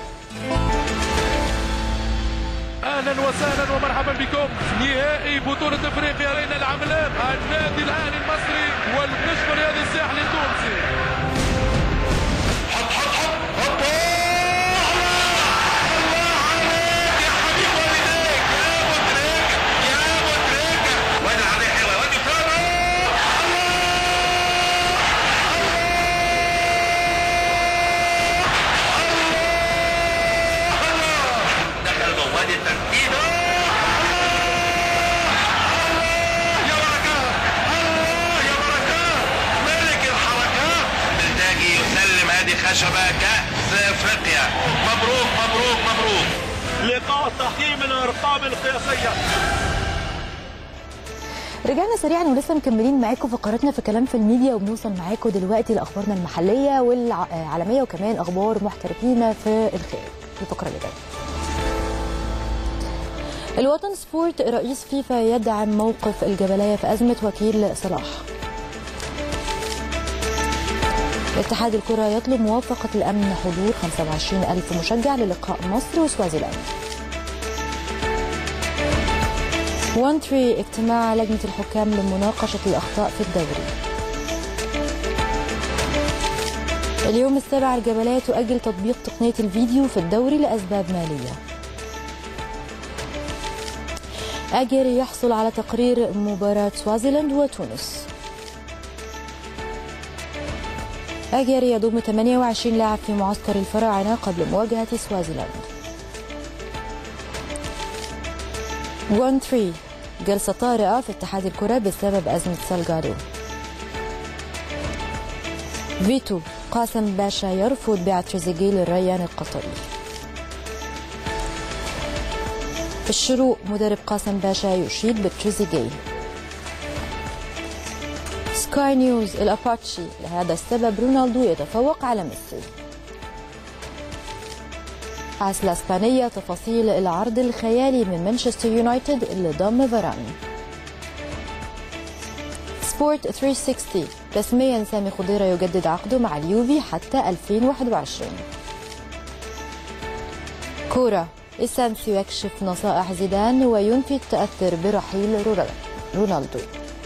اهلا وسهلا ومرحبا بكم نهائي بطولة افريقيا لنا العملاق النادي الاهلي المصري والقشم الرياضي الساحلي التونسي دخل مواد التنفيذ يا بركات الله يا بركات ملك الحركات بلداجي يسلم هذه خشبة كأس افريقيا مبروك مبروك مبروك لقاء تحكيم الارقام القياسيه رجعنا سريعا ولسه مكملين معاكم فقراتنا في كلام في الميديا وبنوصل معاكم دلوقتي لاخبارنا المحليه والعالميه وكمان اخبار محترفين في الخارج الفقره اللي جايه الوطن سبورت رئيس فيفا يدعم موقف الجبلية في أزمة وكيل صلاح اتحاد الكرة يطلب موافقة الأمن حضور 25 ألف مشجع للقاء مصر وسوازيلاند 1 3 اجتماع لجنة الحكام لمناقشة الأخطاء في الدوري اليوم السابع الجبلية تؤجل تطبيق تقنية الفيديو في الدوري لأسباب مالية أجري يحصل على تقرير مباراة سوازيلاند وتونس أجري يضم 28 لاعب في معسكر الفراعنة قبل مواجهة سوازيلاند 1 3 جلسة طارئة في اتحاد الكرة بسبب أزمة سالغادو فيتو قاسم باشا يرفض بيع تريزيجيه للريان القطري الشروق مدرب قاسم باشا يشيد بتريزيجيه سكاي نيوز الأباتشي لهذا السبب رونالدو يتفوق على ميسي عاس الإسبانية تفاصيل العرض الخيالي من مانشستر يونايتد اللي ضم فاران سبورت 360 رسميا سامي خضيرة يجدد عقده مع اليوفي حتى 2021 كورة إسانسيو يكشف نصائح زيدان وينفي التأثر برحيل رونالدو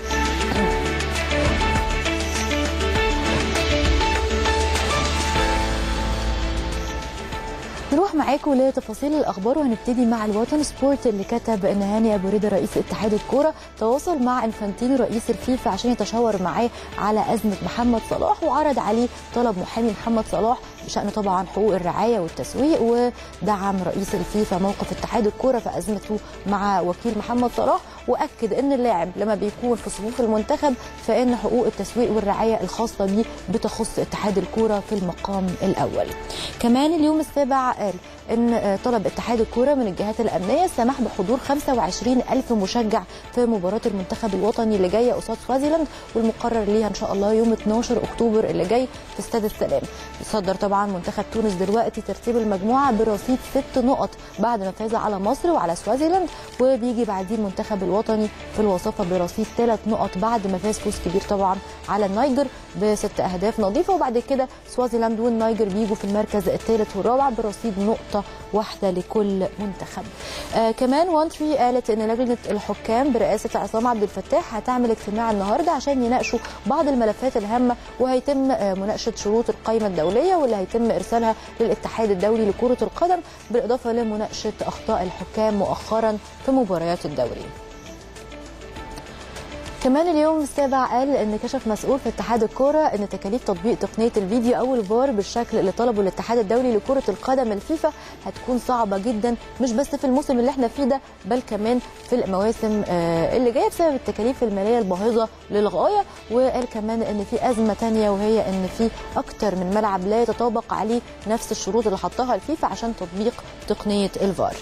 نروح معاكم لتفاصيل الاخبار وهنبتدي مع الوطن سبورت اللي كتب ان هاني ابو رضا رئيس اتحاد الكوره تواصل مع انفانتينو رئيس الفيفا عشان يتشاور معاه على ازمه محمد صلاح وعرض عليه طلب محامي محمد صلاح بشان طبعا حقوق الرعايه والتسويق ودعم رئيس الفيفا موقف اتحاد الكوره في ازمته مع وكيل محمد صلاح واكد ان اللاعب لما بيكون في صفوف المنتخب فان حقوق التسويق والرعايه الخاصه بيه بتخص اتحاد الكوره في المقام الاول. كمان اليوم السابع قال ان طلب اتحاد الكوره من الجهات الامنيه السماح بحضور 25 الف مشجع في مباراه المنتخب الوطني اللي جايه قصاد سوازيلاند والمقرر ليها ان شاء الله يوم 12 اكتوبر اللي جاي في استاد السلام. بيصدر طبعا منتخب تونس دلوقتي ترتيب المجموعه برصيد ست نقط بعد ما فاز على مصر وعلى سوازيلاند وبيجي بعديه المنتخب الوطني في الوصافه برصيد ثلاث نقط بعد ما فاز فوز كبير طبعا على النيجر بست اهداف نظيفه وبعد كده سوازيلاند والنيجر بيجوا في المركز الثالث والرابع برصيد نقطه واحده لكل منتخب. آه كمان 1 3 قالت ان لجنه الحكام برئاسه عصام عبد الفتاح هتعمل اجتماع النهارده عشان يناقشوا بعض الملفات الهامه وهيتم آه مناقشه شروط القائمه الدوليه واللي هيتم ارسالها للاتحاد الدولي لكره القدم بالاضافه لمناقشه اخطاء الحكام مؤخرا في مباريات الدوري. كمان اليوم السابع قال ان كشف مسؤول في اتحاد الكوره ان تكاليف تطبيق تقنيه الفيديو او الفار بالشكل اللي طلبه الاتحاد الدولي لكره القدم الفيفا هتكون صعبه جدا مش بس في الموسم اللي احنا فيه ده بل كمان في المواسم آه، اللي جايه بسبب التكاليف الماليه الباهظه للغايه وقال كمان ان في ازمه تانية وهي ان في اكتر من ملعب لا يتطابق عليه نفس الشروط اللي حطها الفيفا عشان تطبيق تقنيه الفار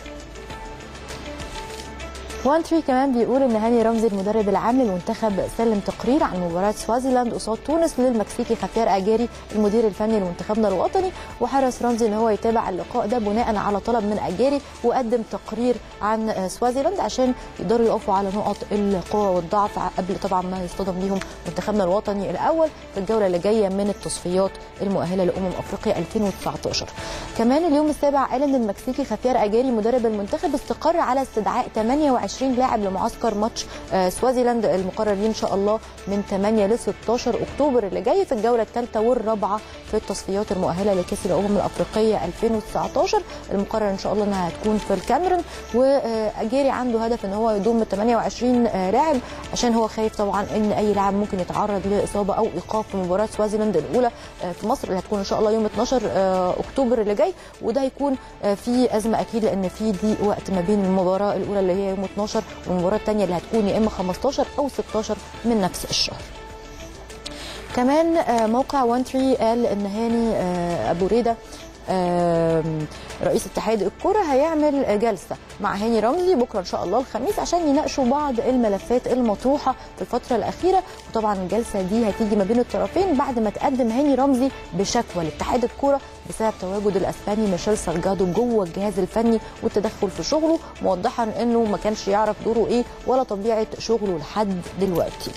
وان تري كمان بيقول ان هاني رمزي المدرب العام للمنتخب سلم تقرير عن مباراه سوازيلاند قصاد تونس للمكسيكي خفير اجاري المدير الفني لمنتخبنا الوطني وحرص رمزي ان هو يتابع اللقاء ده بناء على طلب من اجاري وقدم تقرير عن سوازيلاند عشان يقدروا يقفوا على نقط القوه والضعف قبل طبعا ما يصطدم بيهم منتخبنا الوطني الاول في الجوله اللي جايه من التصفيات المؤهله لامم افريقيا 2019 كمان اليوم السابع قال ان المكسيكي خفير اجاري مدرب المنتخب استقر على استدعاء 28 لاعب لمعسكر ماتش آه، سوازيلاند المقرر ليه ان شاء الله من 8 ل 16 اكتوبر اللي جاي في الجوله الثالثه والرابعه في التصفيات المؤهله لكاس الامم الافريقيه 2019 المقرر ان شاء الله انها هتكون في الكاميرون واجاري عنده هدف ان هو يضم 28 آه، لاعب عشان هو خايف طبعا ان اي لاعب ممكن يتعرض لاصابه او ايقاف في مباراه سوازيلاند الاولى آه، في مصر اللي هتكون ان شاء الله يوم 12 آه، اكتوبر اللي جاي وده هيكون آه، في ازمه اكيد لان في ضيق وقت ما بين المباراه الاولى اللي هي يوم 12 والمباراه الثانيه اللي هتكون يا اما 15 او 16 من نفس الشهر كمان آه، موقع وان تري قال ان هاني آه، ابو ريده آم، رئيس اتحاد الكرة هيعمل جلسة مع هاني رمزي بكرة إن شاء الله الخميس عشان يناقشوا بعض الملفات المطروحة في الفترة الأخيرة وطبعا الجلسة دي هتيجي ما بين الطرفين بعد ما تقدم هاني رمزي بشكوى لاتحاد الكرة بسبب تواجد الأسباني ميشيل سالجادو جوه الجهاز الفني والتدخل في شغله موضحا إنه ما كانش يعرف دوره إيه ولا طبيعة شغله لحد دلوقتي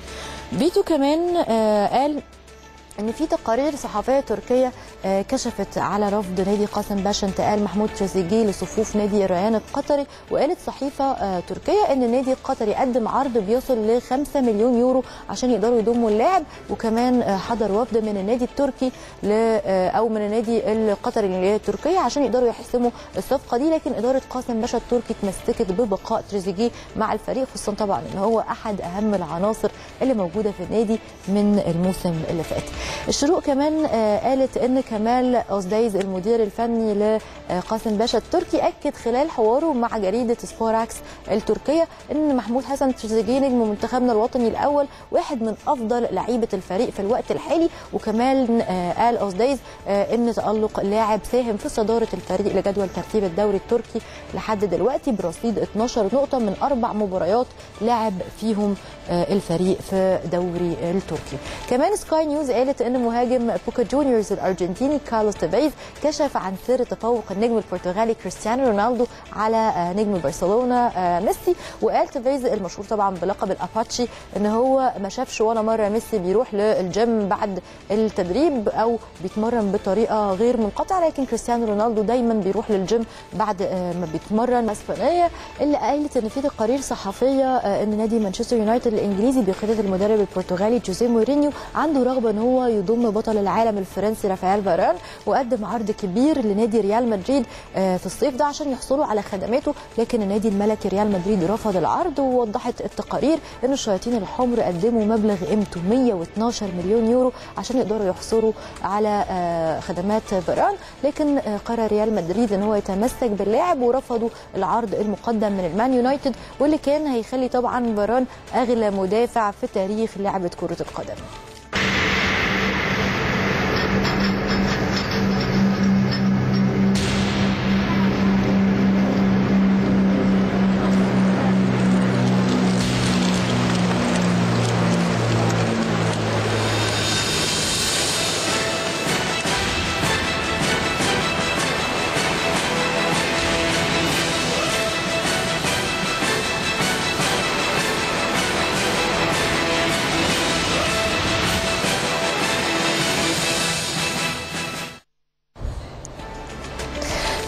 بيتو كمان آه قال ان في تقارير صحفيه تركيه آه، كشفت على رفض نادي قاسم باشا انتقال محمود تريزيجيه لصفوف نادي الريان القطري وقالت صحيفه آه، تركيه ان النادي القطري قدم عرض بيصل ل 5 مليون يورو عشان يقدروا يضموا اللاعب وكمان آه، حضر وفد من النادي التركي ل آه، او من النادي القطري اللي هي تركيا عشان يقدروا يحسموا الصفقه دي لكن اداره قاسم باشا التركي اتمسكت ببقاء تريزيجيه مع الفريق خصوصا طبعا ان هو احد اهم العناصر اللي موجوده في النادي من الموسم اللي فات الشروق كمان آه، قالت ان كمال اوزدايز المدير الفني لقاسم باشا التركي اكد خلال حواره مع جريده سبوراكس التركيه ان محمود حسن تريزيجيه نجم منتخبنا الوطني الاول واحد من افضل لعيبه الفريق في الوقت الحالي وكمان آه، قال اوزدايز آه، ان تالق اللاعب ساهم في صداره الفريق لجدول ترتيب الدوري التركي لحد دلوقتي برصيد 12 نقطه من اربع مباريات لعب فيهم آه، الفريق في دوري التركي كمان سكاي نيوز قالت ان مهاجم بوكا جونيورز الارجنتيني كارلوس تيفيز كشف عن سر تفوق النجم البرتغالي كريستيانو رونالدو على آه، نجم برشلونه آه، ميسي وقال تيفيز المشهور طبعا بلقب الاباتشي ان هو ما شافش ولا مره ميسي بيروح للجيم بعد التدريب او بيتمرن بطريقه غير منقطعه لكن كريستيانو رونالدو دايما بيروح للجيم بعد آه، ما بيتمرن اسبانيه اللي قالت ان في تقارير صحفيه آه، ان نادي مانشستر يونايتد الانجليزي بقياده المدرب البرتغالي جوزيه مورينيو عنده رغبه ان هو يضم بطل العالم الفرنسي رافائيل فاران وقدم عرض كبير لنادي ريال مدريد آه، في الصيف ده عشان يحصلوا على خدماته لكن النادي الملكي ريال مدريد رفض العرض ووضحت التقارير ان الشياطين الحمر قدموا مبلغ قيمته 112 مليون يورو عشان يقدروا يحصلوا على آه، خدمات فاران لكن آه، قرر ريال مدريد ان هو يتمسك باللاعب ورفضوا العرض المقدم من المان يونايتد واللي كان هيخلي طبعا فاران اغلى مدافع في تاريخ لعبه كره القدم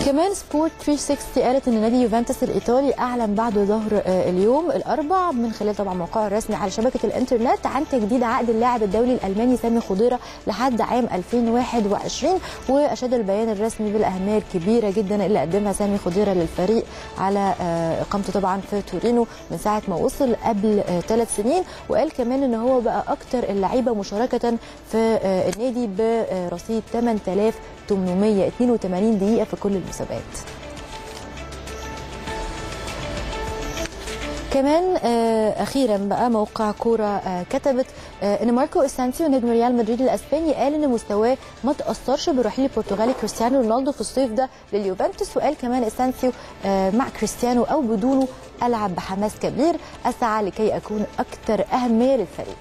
كمان سبورت 360 قالت ان نادي يوفنتوس الايطالي اعلن بعد ظهر آه، اليوم الاربع من خلال طبعا موقعه الرسمي على شبكه الانترنت عن تجديد عقد اللاعب الدولي الالماني سامي خضيره لحد عام 2021 واشاد البيان الرسمي بالاهميه الكبيره جدا اللي قدمها سامي خضيره للفريق على آه، اقامته طبعا في تورينو من ساعه ما وصل قبل ثلاث سنين وقال كمان ان هو بقى اكتر اللعيبه مشاركه في آه، النادي برصيد 8882 دقيقه في كل المسابقات كمان آه، اخيرا بقى موقع كوره آه، كتبت آه، ان ماركو اسانسيو نجم ريال مدريد الاسباني قال ان مستواه ما تاثرش برحيل البرتغالي كريستيانو رونالدو في الصيف ده لليوفنتوس وقال كمان اسانسيو آه، مع كريستيانو او بدونه العب بحماس كبير اسعى لكي اكون اكثر اهميه للفريق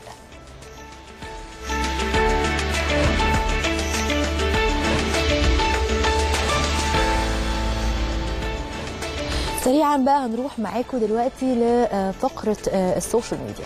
سريعا بقى هنروح معاكم دلوقتي لفقره آه، السوشيال ميديا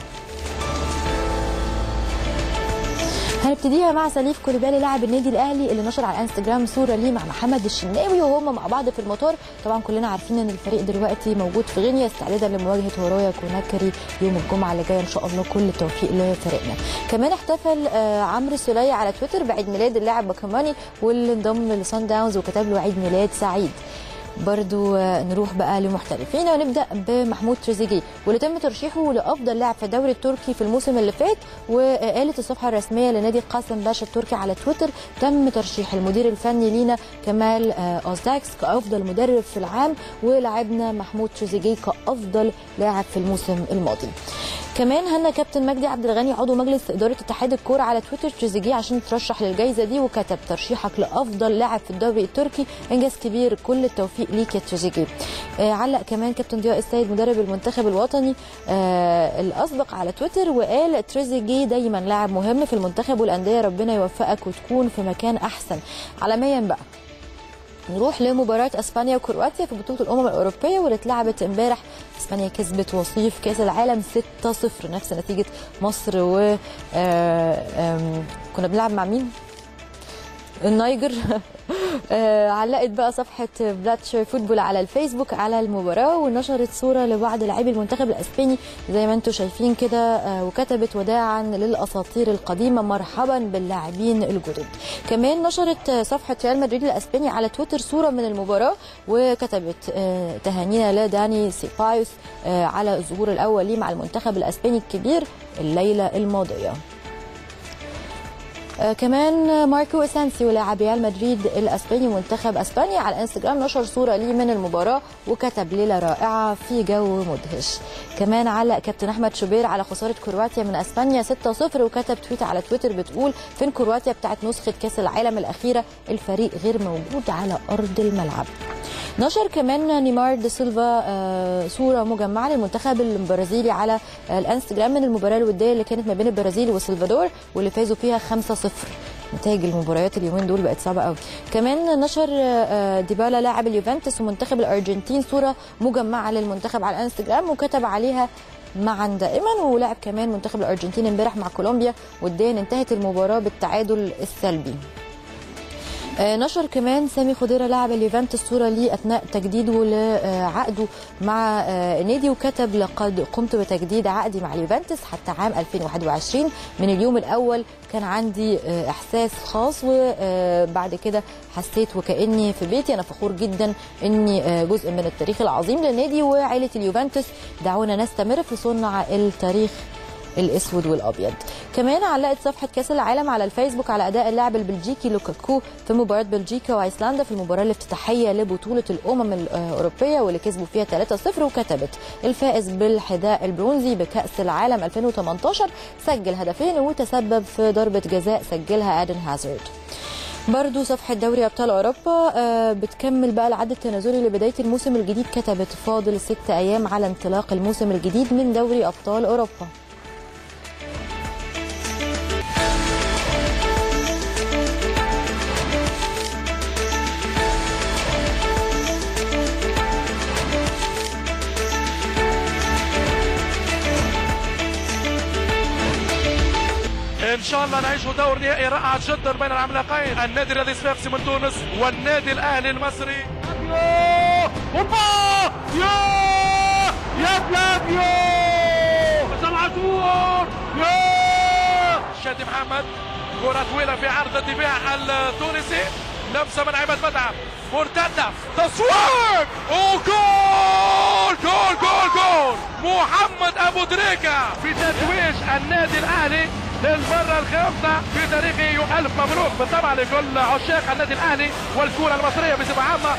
هنبتديها مع سليف كوليبالي لاعب النادي الاهلي اللي نشر على الانستجرام صوره ليه مع محمد الشناوي وهم مع بعض في المطار طبعا كلنا عارفين ان الفريق دلوقتي موجود في غينيا استعدادا لمواجهه هورايا كوناكري يوم الجمعه اللي جايه ان شاء الله كل التوفيق لفريقنا كمان احتفل آه، عمرو سولية على تويتر بعيد ميلاد اللاعب باكاماني واللي انضم لسان داونز وكتب له عيد ميلاد سعيد برضو آه، نروح بقى لمحترفين ونبدا بمحمود تريزيجيه واللي تم ترشيحه لافضل لاعب في الدوري التركي في الموسم اللي فات وقالت الصفحه الرسميه لنادي قاسم باشا التركي على تويتر تم ترشيح المدير الفني لينا كمال آه، اوزداكس كافضل مدرب في العام ولاعبنا محمود تريزيجيه كافضل لاعب في الموسم الماضي كمان هنا كابتن مجدي عبد الغني عضو مجلس اداره اتحاد الكوره على تويتر تريزيجيه عشان يترشح للجائزه دي وكتب ترشيحك لافضل لاعب في الدوري التركي انجاز كبير كل التوفيق ليك يا تريزيجيه آه علق كمان كابتن ضياء السيد مدرب المنتخب الوطني آه الاسبق على تويتر وقال تريزيجيه دايما لاعب مهم في المنتخب والانديه ربنا يوفقك وتكون في مكان احسن عالميا بقى نروح لمباراة اسبانيا وكرواتيا في بطولة الامم الاوروبية واللي اتلعبت امبارح اسبانيا كسبت وصيف كاس العالم 6-0 نفس نتيجة مصر و آه، آم، كنا بنلعب مع مين؟ النيجر آه، علقت بقى صفحة بلاتشر فوتبول على الفيسبوك على المباراة ونشرت صورة لبعض لاعبي المنتخب الأسباني زي ما انتم شايفين كده آه، وكتبت وداعا للأساطير القديمة مرحبا باللاعبين الجدد كمان نشرت آه، صفحة ريال مدريد الأسباني على تويتر صورة من المباراة وكتبت آه، تهانينا لداني سيبايوس آه، على الظهور الأول ليه مع المنتخب الأسباني الكبير الليلة الماضية آه، كمان ماركو اسانسيو لاعب ريال مدريد الاسباني منتخب اسبانيا على الانستجرام نشر صوره ليه من المباراه وكتب ليله رائعه في جو مدهش كمان علق كابتن احمد شوبير على خساره كرواتيا من اسبانيا 6-0 وكتب تويت على تويتر بتقول فين كرواتيا بتاعت نسخه كاس العالم الاخيره الفريق غير موجود على ارض الملعب نشر كمان نيمار دي سيلفا آه، صوره مجمعه للمنتخب البرازيلي على آه، الانستجرام من المباراه الوديه اللي كانت ما بين البرازيل وسلفادور واللي فازوا فيها 5-0 نتائج المباريات اليومين دول بقت صعبه قوي كمان نشر آه، ديبالا لاعب اليوفنتوس ومنتخب الارجنتين صوره مجمعه للمنتخب على الانستجرام وكتب عليها معا دائما ولعب كمان منتخب الارجنتين امبارح مع كولومبيا وديا انتهت المباراه بالتعادل السلبي آه، نشر كمان سامي خضيره لاعب اليوفنتوس صوره ليه اثناء تجديده لعقده مع آه، النادي وكتب لقد قمت بتجديد عقدي مع اليوفنتوس حتى عام 2021 من اليوم الاول كان عندي آه، احساس خاص وبعد كده حسيت وكاني في بيتي انا فخور جدا اني آه، جزء من التاريخ العظيم للنادي وعائله اليوفنتوس دعونا نستمر في صنع التاريخ الاسود والابيض كمان علقت صفحه كاس العالم على الفيسبوك على اداء اللاعب البلجيكي لوكاكو في مباراه بلجيكا وايسلندا في المباراه الافتتاحيه لبطوله الامم الاوروبيه واللي كسبوا فيها 3-0 وكتبت الفائز بالحذاء البرونزي بكاس العالم 2018 سجل هدفين وتسبب في ضربه جزاء سجلها ادن هازارد برضو صفحة دوري أبطال أوروبا آه، بتكمل بقى العد التنازلي لبداية الموسم الجديد كتبت فاضل ست أيام على انطلاق الموسم الجديد من دوري أبطال أوروبا امشي شاء الله نعيش دور نهائي رائع جدا بين العملاقين النادي الذي صفاقسي من تونس والنادي الاهلي المصري اوبا يا يا فلافيو سمعتور يا شادي محمد كرة طويلة في عرض الدفاع التونسي لمسة من عماد متعب مرتدة تصويب وجول جول جول جول محمد ابو دريكة في تتويج النادي الاهلي للمرة الخامسة في تاريخه ألف مبروك بالطبع لكل عشاق النادي الأهلي والكرة المصرية بصفة عامة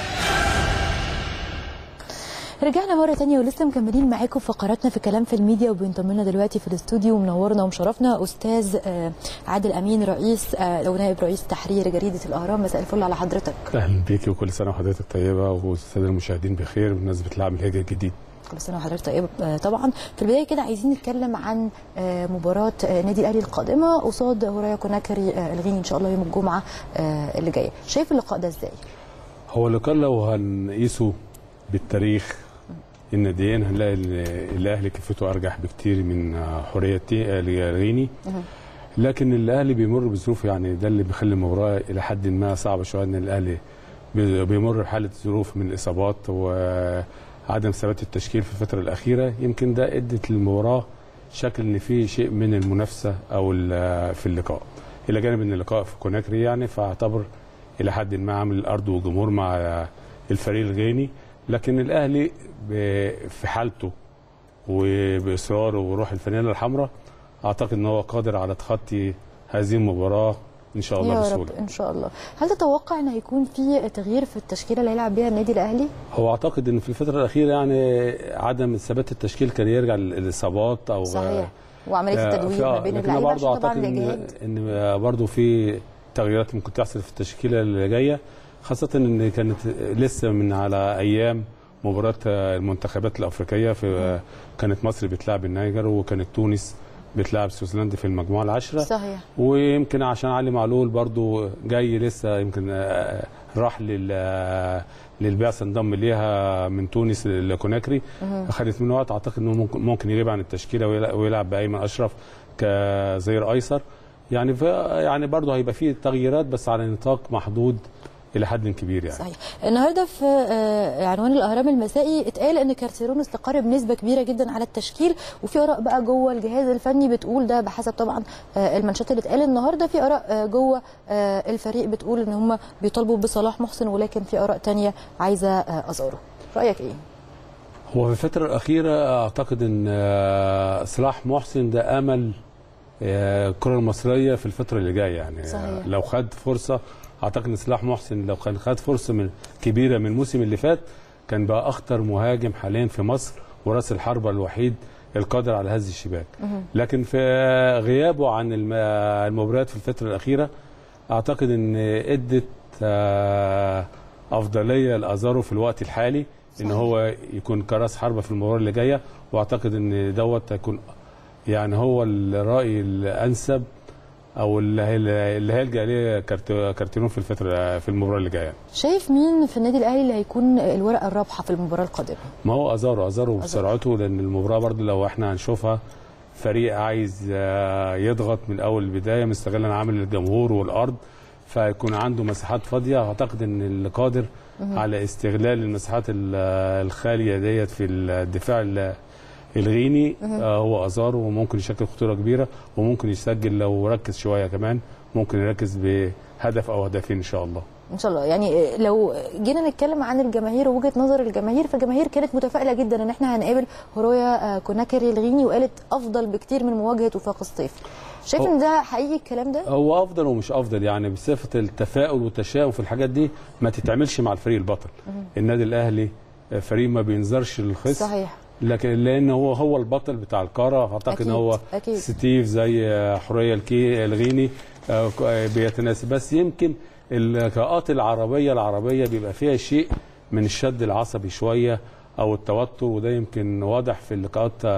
رجعنا مرة تانية ولسه مكملين معاكم فقراتنا في كلام في الميديا وبينضم لنا دلوقتي في الاستوديو ومنورنا ومشرفنا أستاذ آه، عادل أمين رئيس آه، أو نائب رئيس تحرير جريدة الأهرام مساء الفل على حضرتك اهلا بيكي وكل سنه وحضرتك طيبه والساده المشاهدين بخير بمناسبه العام الهجري الجديد كل سنة وحضرتك طيبة آه، طبعا في البداية كده عايزين نتكلم عن آه، مباراة آه، النادي الأهلي القادمة قصاد هورايا كوناكري آه، الغيني إن شاء الله يوم الجمعة آه، اللي جاية شايف اللقاء ده إزاي؟ هو اللقاء لو هنقيسه بالتاريخ الناديين هنلاقي ال- الاهلي كفته ارجح بكتير من حريه الغيني لكن الاهلي بيمر بظروف يعني ده اللي بيخلي المباراه الى حد ما صعبه شويه ان الاهلي بي- بيمر بحاله ظروف من الاصابات وعدم ثبات التشكيل في الفتره الاخيره يمكن ده ادت للمباراه شكل ان في شيء من المنافسه او ال- في اللقاء الى جانب ان اللقاء في كوناكري يعني فاعتبر الى حد ما عامل الارض والجمهور مع الفريق الغيني لكن الاهلي ب- في حالته وباصراره وروح الفانيلا الحمراء اعتقد ان هو قادر على تخطي هذه المباراه ان شاء الله يا رب بسهوله إن شاء الله هل تتوقع أن هيكون في تغيير في التشكيلة اللي هيلعب بيها النادي الأهلي؟ هو اعتقد ان في الفتره الاخيره يعني عدم ثبات التشكيل كان يرجع للاصابات او صحيح وعملية آه، التدوير في- ما آه، بين لكن اللعيبة برضه عشان طبعا اعتقد ان الإجهاد ان برضه في تغييرات ممكن تحصل في التشكيله اللي جايه خاصه ان كانت لسه من على ايام مباراه المنتخبات الافريقيه في كانت مصر بتلعب النيجر وكانت تونس بتلعب سويسرلاند في المجموعه العاشره صحيح ويمكن عشان علي معلول برضو جاي لسه يمكن آه، راح لل آه، للبعثه انضم ليها من تونس لكوناكري اخذت منه وقت اعتقد انه ممكن ممكن يغيب عن التشكيله ويلع- ويلعب بايمن اشرف كظهير ايسر يعني ف يعني برضه هيبقى فيه تغييرات بس على نطاق محدود الى حد كبير يعني صحيح النهارده في آه، عنوان الاهرام المسائي اتقال ان كارتيرون استقر بنسبه كبيره جدا على التشكيل وفي اراء بقى جوه الجهاز الفني بتقول ده بحسب طبعا آه، المانشات اللي اتقال النهارده في اراء آه، جوه آه، الفريق بتقول ان هم بيطالبوا بصلاح محسن ولكن في اراء تانية عايزه آه، ازاره رايك ايه هو في الفترة الأخيرة أعتقد أن آه، صلاح محسن ده أمل آه، الكرة المصرية في الفترة اللي جاية يعني صحيح. آه، لو خد فرصة أعتقد أن صلاح محسن لو كان خد فرصة من كبيرة من الموسم اللي فات كان بقى أخطر مهاجم حاليا في مصر وراس الحربة الوحيد القادر على هز الشباك لكن في غيابه عن الم- المباريات في الفترة الأخيرة أعتقد أن إدت آه، أفضلية لأزارو في الوقت الحالي ان هو يكون كراس حربة في المباراه اللي جايه واعتقد ان دوت هيكون يعني هو الراي الانسب او اللي هي- اللي هيلجا اليه كارت- كارتيرون في الفتره في المباراه اللي جايه شايف مين في النادي الاهلي اللي هيكون الورقه الرابحه في المباراه القادمه ما هو ازارو ازارو بسرعته لان المباراه برضه لو احنا هنشوفها فريق عايز آه، يضغط من اول البدايه مستغلا عامل الجمهور والارض فيكون عنده مساحات فاضيه اعتقد ان اللي قادر على استغلال المساحات ال- الخاليه ديت في الدفاع ال- الغيني آه، هو ازارو وممكن يشكل خطوره كبيره وممكن يسجل لو ركز شويه كمان ممكن يركز بهدف او هدفين ان شاء الله ان شاء الله يعني لو جينا نتكلم عن الجماهير ووجهه نظر الجماهير فالجماهير كانت متفائله جدا ان احنا هنقابل هورويا آه، كوناكري الغيني وقالت افضل بكتير من مواجهه وفاق الصيف شايف هو- ان ده حقيقي الكلام ده هو افضل ومش افضل يعني بصفه التفاؤل والتشاؤم في الحاجات دي ما تتعملش مع الفريق البطل النادي الاهلي فريق ما بينظرش للخصم صحيح لكن لان هو هو البطل بتاع القاره اعتقد أكيد، ان هو أكيد. ستيف زي حريه الكي الغيني آه، ك- آه، بيتناسب بس يمكن اللقاءات العربيه العربيه بيبقى فيها شيء من الشد العصبي شويه او التوتر وده يمكن واضح في اللقاءات آه،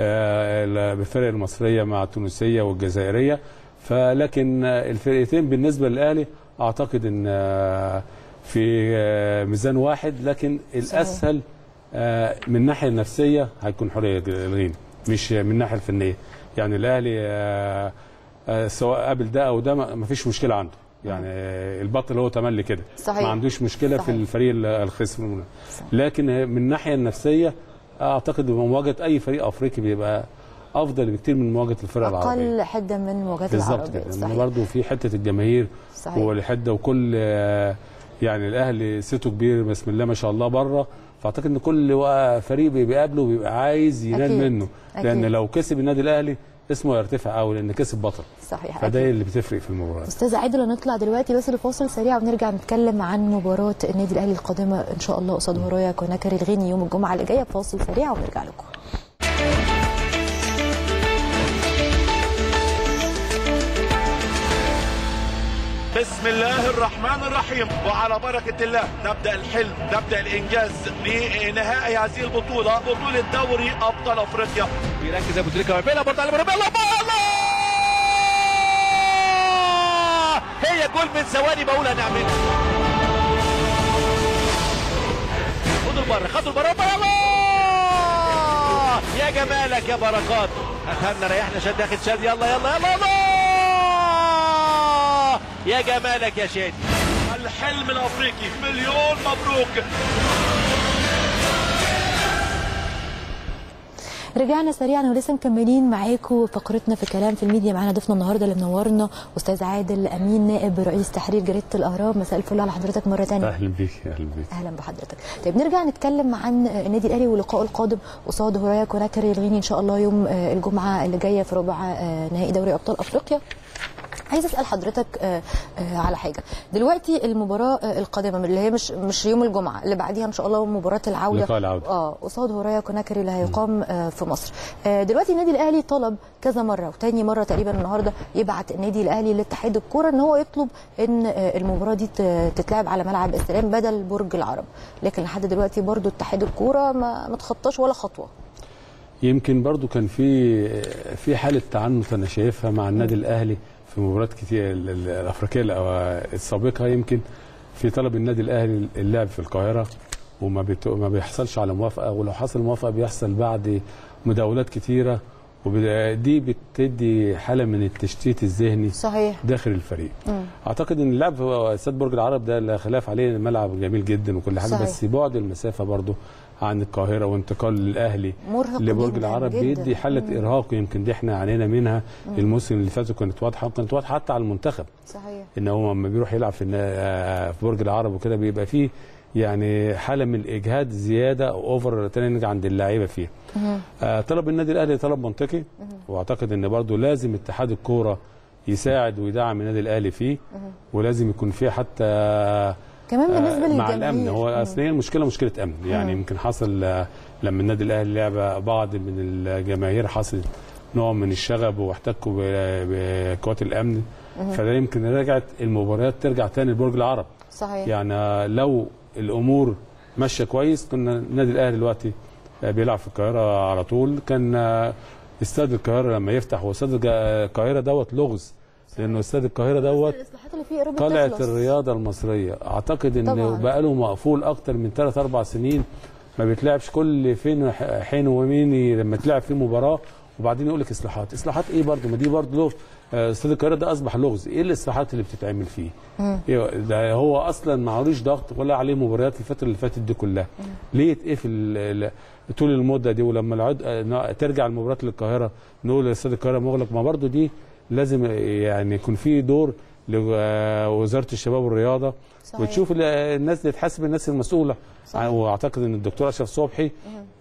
آه، بالفرق المصريه مع التونسيه والجزائريه فلكن آه، الفرقتين بالنسبه للاهلي اعتقد ان آه، في آه، ميزان واحد لكن الاسهل آه، من الناحيه النفسيه هيكون حريه الغيني مش من الناحيه الفنيه يعني الاهلي آه، آه، سواء قابل ده او ده ما ما فيش مشكله عنده يعني آه، البطل هو تملي كده صحيح. ما عندوش مشكله صحيح. في الفريق ال- الخصم لكن آه، من الناحيه النفسيه اعتقد مواجهه اي فريق افريقي بيبقى افضل بكتير من مواجهه الفرق العربيه اقل حده من مواجهات بالظبط العربيه كده لان صحيح برضه في حته الجماهير صحيح. والحده وكل آه، يعني الاهلي صيته كبير بسم الله ما شاء الله بره فاعتقد ان كل وا- فريق بي- بيقابله بيبقى عايز ينال أكيد. منه لان أكيد. لو كسب النادي الاهلي اسمه يرتفع قوي لان كسب بطل صحيح فده أكيد. اللي بتفرق في المباراه استاذ عادل هنطلع دلوقتي بس لفاصل سريع ونرجع نتكلم عن مباراه النادي الاهلي القادمه ان شاء الله قصاد هورايا كوناكري الغيني يوم الجمعه اللي جايه فاصل سريع ونرجع لكم بسم الله الرحمن الرحيم وعلى بركة الله نبدأ الحلم نبدأ الإنجاز لنهائي هذه البطولة بطولة دوري أبطال أفريقيا بيركز أبو تريكة ما بينها برضه على مرمى الله الله هي جول من ثواني بقولها نعملها خدوا البر خدوا البر الله يا جمالك يا بركات هتهنى ريحنا شد اخد شد يلا يلا يلا الله يا جمالك يا شادي الحلم الافريقي مليون مبروك رجعنا سريعا ولسه مكملين معاكم فقرتنا في كلام في الميديا معانا ضيفنا النهارده اللي منورنا استاذ عادل امين نائب رئيس تحرير جريده الاهرام مساء الفل على حضرتك مره ثانيه اهلا بيك اهلا بيك اهلا بحضرتك طيب نرجع نتكلم عن النادي الاهلي ولقائه القادم قصاد هورايا كوناكري الغيني ان شاء الله يوم آه، الجمعه اللي جايه في ربع آه، نهائي دوري ابطال افريقيا عايز اسال حضرتك آه، آه، على حاجه دلوقتي المباراه آه، القادمه اللي هي مش مش يوم الجمعه اللي بعديها ان شاء الله مباراه العوده لقاء العودة. اه قصاد هورايا كوناكري اللي هيقام آه، في مصر آه، دلوقتي النادي الاهلي طلب كذا مره وتاني مره تقريبا النهارده يبعت النادي الاهلي لاتحاد الكوره ان هو يطلب ان آه، المباراه دي ت- تتلعب على ملعب السلام بدل برج العرب لكن لحد دلوقتي برضو اتحاد الكوره ما ما تخطاش ولا خطوه يمكن برضو كان في في حاله تعنت انا شايفها مع النادي الاهلي في مباريات كتير ال- ال- الافريقيه الأو- السابقه يمكن في طلب النادي الاهلي اللعب في القاهره وما بيت- ما بيحصلش على موافقه ولو حصل موافقه بيحصل بعد مداولات كتيره ودي بتدي حاله من التشتيت الذهني صحيح داخل الفريق مم. اعتقد ان اللعب في استاد برج العرب ده لا خلاف عليه ملعب جميل جدا وكل حاجه صحيح. بس بعد المسافه برضو عن القاهره وانتقال للاهلي مرهق لبرج جداً العرب جداً. بيدي حاله مم. ارهاق يمكن دي احنا عانينا منها الموسم اللي فات وكانت واضحه وكانت واضحه حتى على المنتخب صحيح ان هو لما بيروح يلعب في النا- في برج العرب وكده بيبقى فيه يعني حاله من الاجهاد زياده او اوفر تاني عند اللعيبه فيها آه طلب النادي الاهلي طلب منطقي واعتقد ان برضو لازم اتحاد الكوره يساعد ويدعم النادي الاهلي فيه ولازم يكون فيه حتى كمان بالنسبه آه، للجماهير مع الامن هو مم. اصل هي المشكله مشكله امن يعني يمكن حصل آه، لما النادي الاهلي لعب بعض من الجماهير حصل نوع من الشغب واحتكوا ب- بقوات الامن فده يمكن رجعت المباريات ترجع تاني لبرج العرب صحيح يعني آه، لو الامور ماشيه كويس كنا النادي الاهلي دلوقتي آه، بيلعب في القاهره على طول كان آه، استاد القاهره لما يفتح هو استاد الج- القاهره دوت لغز لانه استاد القاهره دوت الاصلاحات اللي فيه قربت طلعت تخلص. الرياضه المصريه اعتقد طبعاً. انه بقاله مقفول اكتر من 3 4 سنين ما بيتلعبش كل فين وح- حين ومين لما تلعب فيه مباراه وبعدين يقول لك اصلاحات اصلاحات ايه برضه ما دي برضه له آه، استاد القاهره ده اصبح لغز ايه الاصلاحات اللي بتتعمل فيه إيه ده هو اصلا معلوش ضغط ولا عليه مباريات الفتره اللي فاتت دي كلها ليه يتقفل ال- ال- طول المده دي ولما العد... آه، ترجع المباريات للقاهره نقول استاد القاهره مغلق ما برضه دي لازم يعني يكون في دور لوزاره الشباب والرياضه صحيح. وتشوف ال- الناس اللي تحاسب الناس المسؤوله صحيح. واعتقد ان الدكتور اشرف صبحي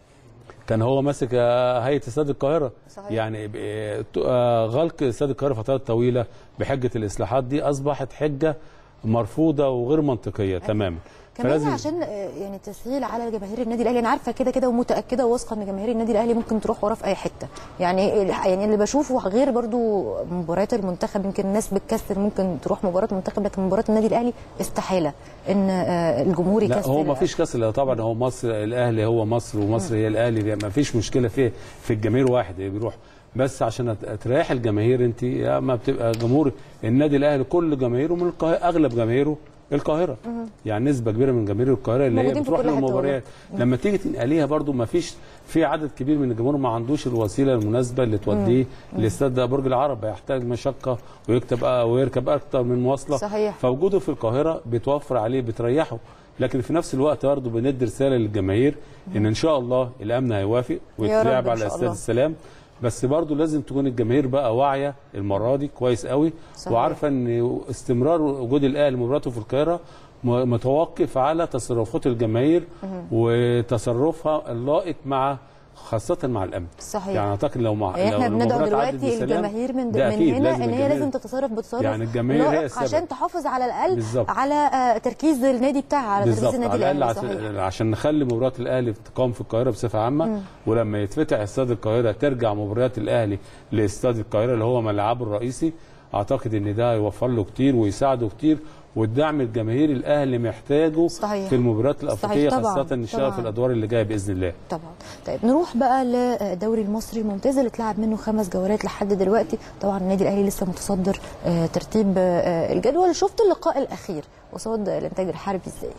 كان هو ماسك آه، هيئه استاد القاهره صحيح. يعني ب- آه، ت- آه، غلق استاد القاهره فترات طويله بحجه الاصلاحات دي اصبحت حجه مرفوضه وغير منطقيه تماما كمان عشان آه، يعني تسهيل على جماهير النادي الاهلي انا عارفه كده كده ومتاكده وواثقه ان جماهير النادي الاهلي ممكن تروح وراه في اي حته يعني يعني اللي بشوفه غير برضو مباريات المنتخب يمكن الناس بتكسر ممكن تروح مباراه المنتخب لكن مباراه النادي الاهلي استحاله ان آه، الجمهور لا يكسر هو ما فيش كسر طبعا هو مصر الاهلي هو مصر ومصر هي الاهلي ما فيش مشكله في في الجماهير واحد بيروح بس عشان أت- تريح الجماهير انت يا ما بتبقى جمهور النادي الاهلي كل جماهيره من القاهره اغلب جماهيره القاهره يعني نسبه كبيره من جماهير القاهره اللي هي موجودين في بتروح كل حتة للمباريات لما تيجي تنقليها برضو ما فيش في عدد كبير من الجمهور ما عندوش الوسيله المناسبه اللي توديه لاستاد برج العرب هيحتاج مشقه ويكتب ويركب اكتر من مواصله صحيح. فوجوده في القاهره بتوفر عليه بتريحه لكن في نفس الوقت برضه بندي رساله للجماهير ان ان شاء الله الامن هيوافق رب ويتلعب إن على شاء استاد الله. السلام بس برضه لازم تكون الجماهير بقى واعيه المره دي كويس قوي صحيح. وعارفه ان استمرار وجود الاهلي مباراته في القاهره م- متوقف على تصرفات الجماهير وتصرفها اللائق مع خاصه مع الامن صحيح. يعني اعتقد لو مع يعني لو احنا بندعو المباراة عدت دلوقتي بسلام، الجماهير من, ده من أكيد هنا لازم ان هي الجماهير- لازم تتصرف بتصرف يعني الجماهير هي لائق السبب. عشان تحافظ على الاقل بالظبط. على آه، تركيز النادي بتاعها على تركيز بالظبط النادي على الاهلي الاقل صحيح عشان, عشان نخلي مباريات الاهلي تقام في القاهره بصفه عامه ولما يتفتح استاد القاهره ترجع مباريات الاهلي لاستاد القاهره اللي هو ملعبه الرئيسي اعتقد ان ده هيوفر له كتير ويساعده كتير والدعم الجماهيري الاهلي محتاجه صحيح. في المباريات الافريقيه صحيح، طبعاً، خاصه ان شاء الله في طبعاً. الادوار اللي جايه باذن الله طبعا طيب نروح بقى للدوري المصري الممتاز اللي اتلعب منه خمس جولات لحد دلوقتي طبعا النادي الاهلي لسه متصدر آه، ترتيب آه، الجدول شفت اللقاء الاخير قصاد الانتاج الحربي ازاي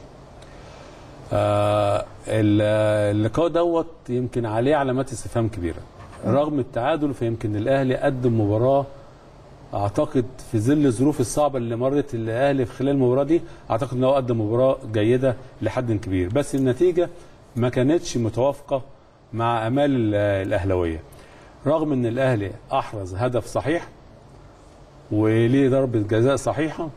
آه ال- اللقاء دوت يمكن عليه علامات استفهام كبيره رغم التعادل فيمكن الاهلي قدم مباراه اعتقد في ظل الظروف الصعبه اللي مرت الاهلي في خلال المباراه دي اعتقد انه قدم مباراه جيده لحد كبير بس النتيجه ما كانتش متوافقه مع امال ال- الاهلاويه رغم ان الاهلي احرز هدف صحيح وليه ضربه جزاء صحيحه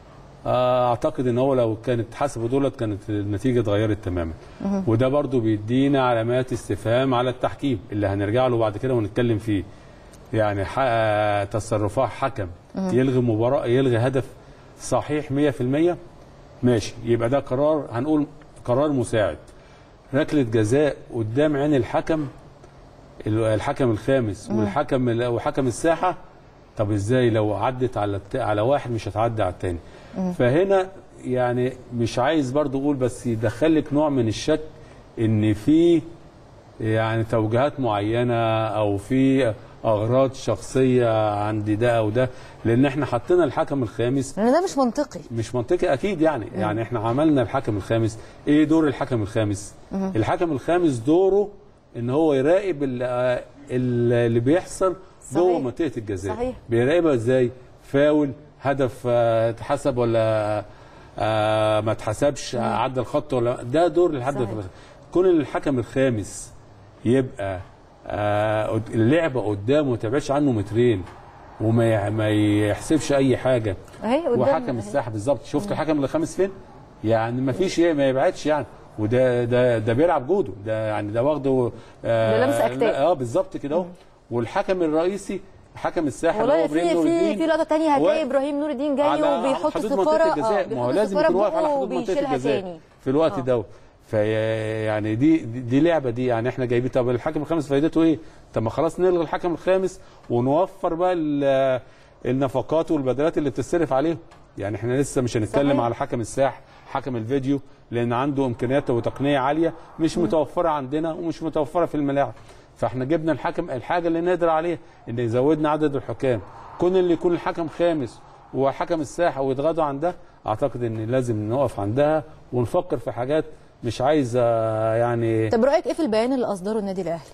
آه، اعتقد ان هو لو كانت حسب دولت كانت النتيجه اتغيرت تماما وده برضو بيدينا علامات استفهام على التحكيم اللي هنرجع له بعد كده ونتكلم فيه يعني ح- آه، تصرفات حكم يلغي مباراه يلغي هدف صحيح 100% ماشي يبقى ده قرار هنقول قرار مساعد ركله جزاء قدام عين الحكم ال- الحكم الخامس والحكم ال- وحكم الساحه طب ازاي لو عدت على الت... على واحد مش هتعدي على التاني فهنا يعني مش عايز برضو اقول بس يدخلك نوع من الشك ان في يعني توجيهات معينه او في اغراض شخصيه عند ده او ده لان احنا حطينا الحكم الخامس لان ده مش منطقي مش منطقي اكيد يعني يعني احنا عملنا الحكم الخامس ايه دور الحكم الخامس الحكم الخامس دوره ان هو يراقب ال- آه، ال- اللي بيحصل جوه صحيح. منطقه الجزاء صحيح. بيراقبها ازاي فاول هدف آه، اتحسب ولا آه، ما اتحسبش عدى الخط ولا ده دور الحكم صحيح. الخامس كون الحكم الخامس يبقى آه، قد- اللعبه قدامه ما تبعدش عنه مترين وما يع- ما يحسبش اي حاجه اهي قدام وحكم أهي. الساحه بالظبط شفت الحكم الخامس فين يعني ما فيش ايه ما يبعدش يعني وده ده ده بيلعب جودو ده يعني ده واخده آه ده لمس أكتاف. لا، اه بالظبط كده اهو والحكم الرئيسي حكم الساحه اللي والله هو إبراهيم في نور في الدين في لقطه تانية هتلاقي واقف ابراهيم نور الدين جاي على وبيحط حدود الصفاره منطقه الجزاء ما هو بيحط لازم الصفارة يكون واقف على بقه حدود منطقه وبيشيلها الجزاء تاني. في الوقت آه. ده في يعني دي دي دي لعبه دي يعني احنا جايبين طب الحكم الخامس فايدته ايه؟ طب ما خلاص نلغي الحكم الخامس ونوفر بقى ال- النفقات والبدلات اللي بتصرف عليهم يعني احنا لسه مش هنتكلم صحيح. على حكم الساح حكم الفيديو لان عنده امكانيات وتقنيه عاليه مش متوفره عندنا ومش متوفره في الملاعب فاحنا جبنا الحكم الحاجه اللي نقدر عليها ان يزودنا عدد الحكام كون اللي يكون الحكم خامس وحكم الساحه ويتغاضوا عن ده اعتقد ان لازم نقف عندها ونفكر في حاجات مش عايزه يعني طب رايك ايه في البيان اللي اصدره النادي الاهلي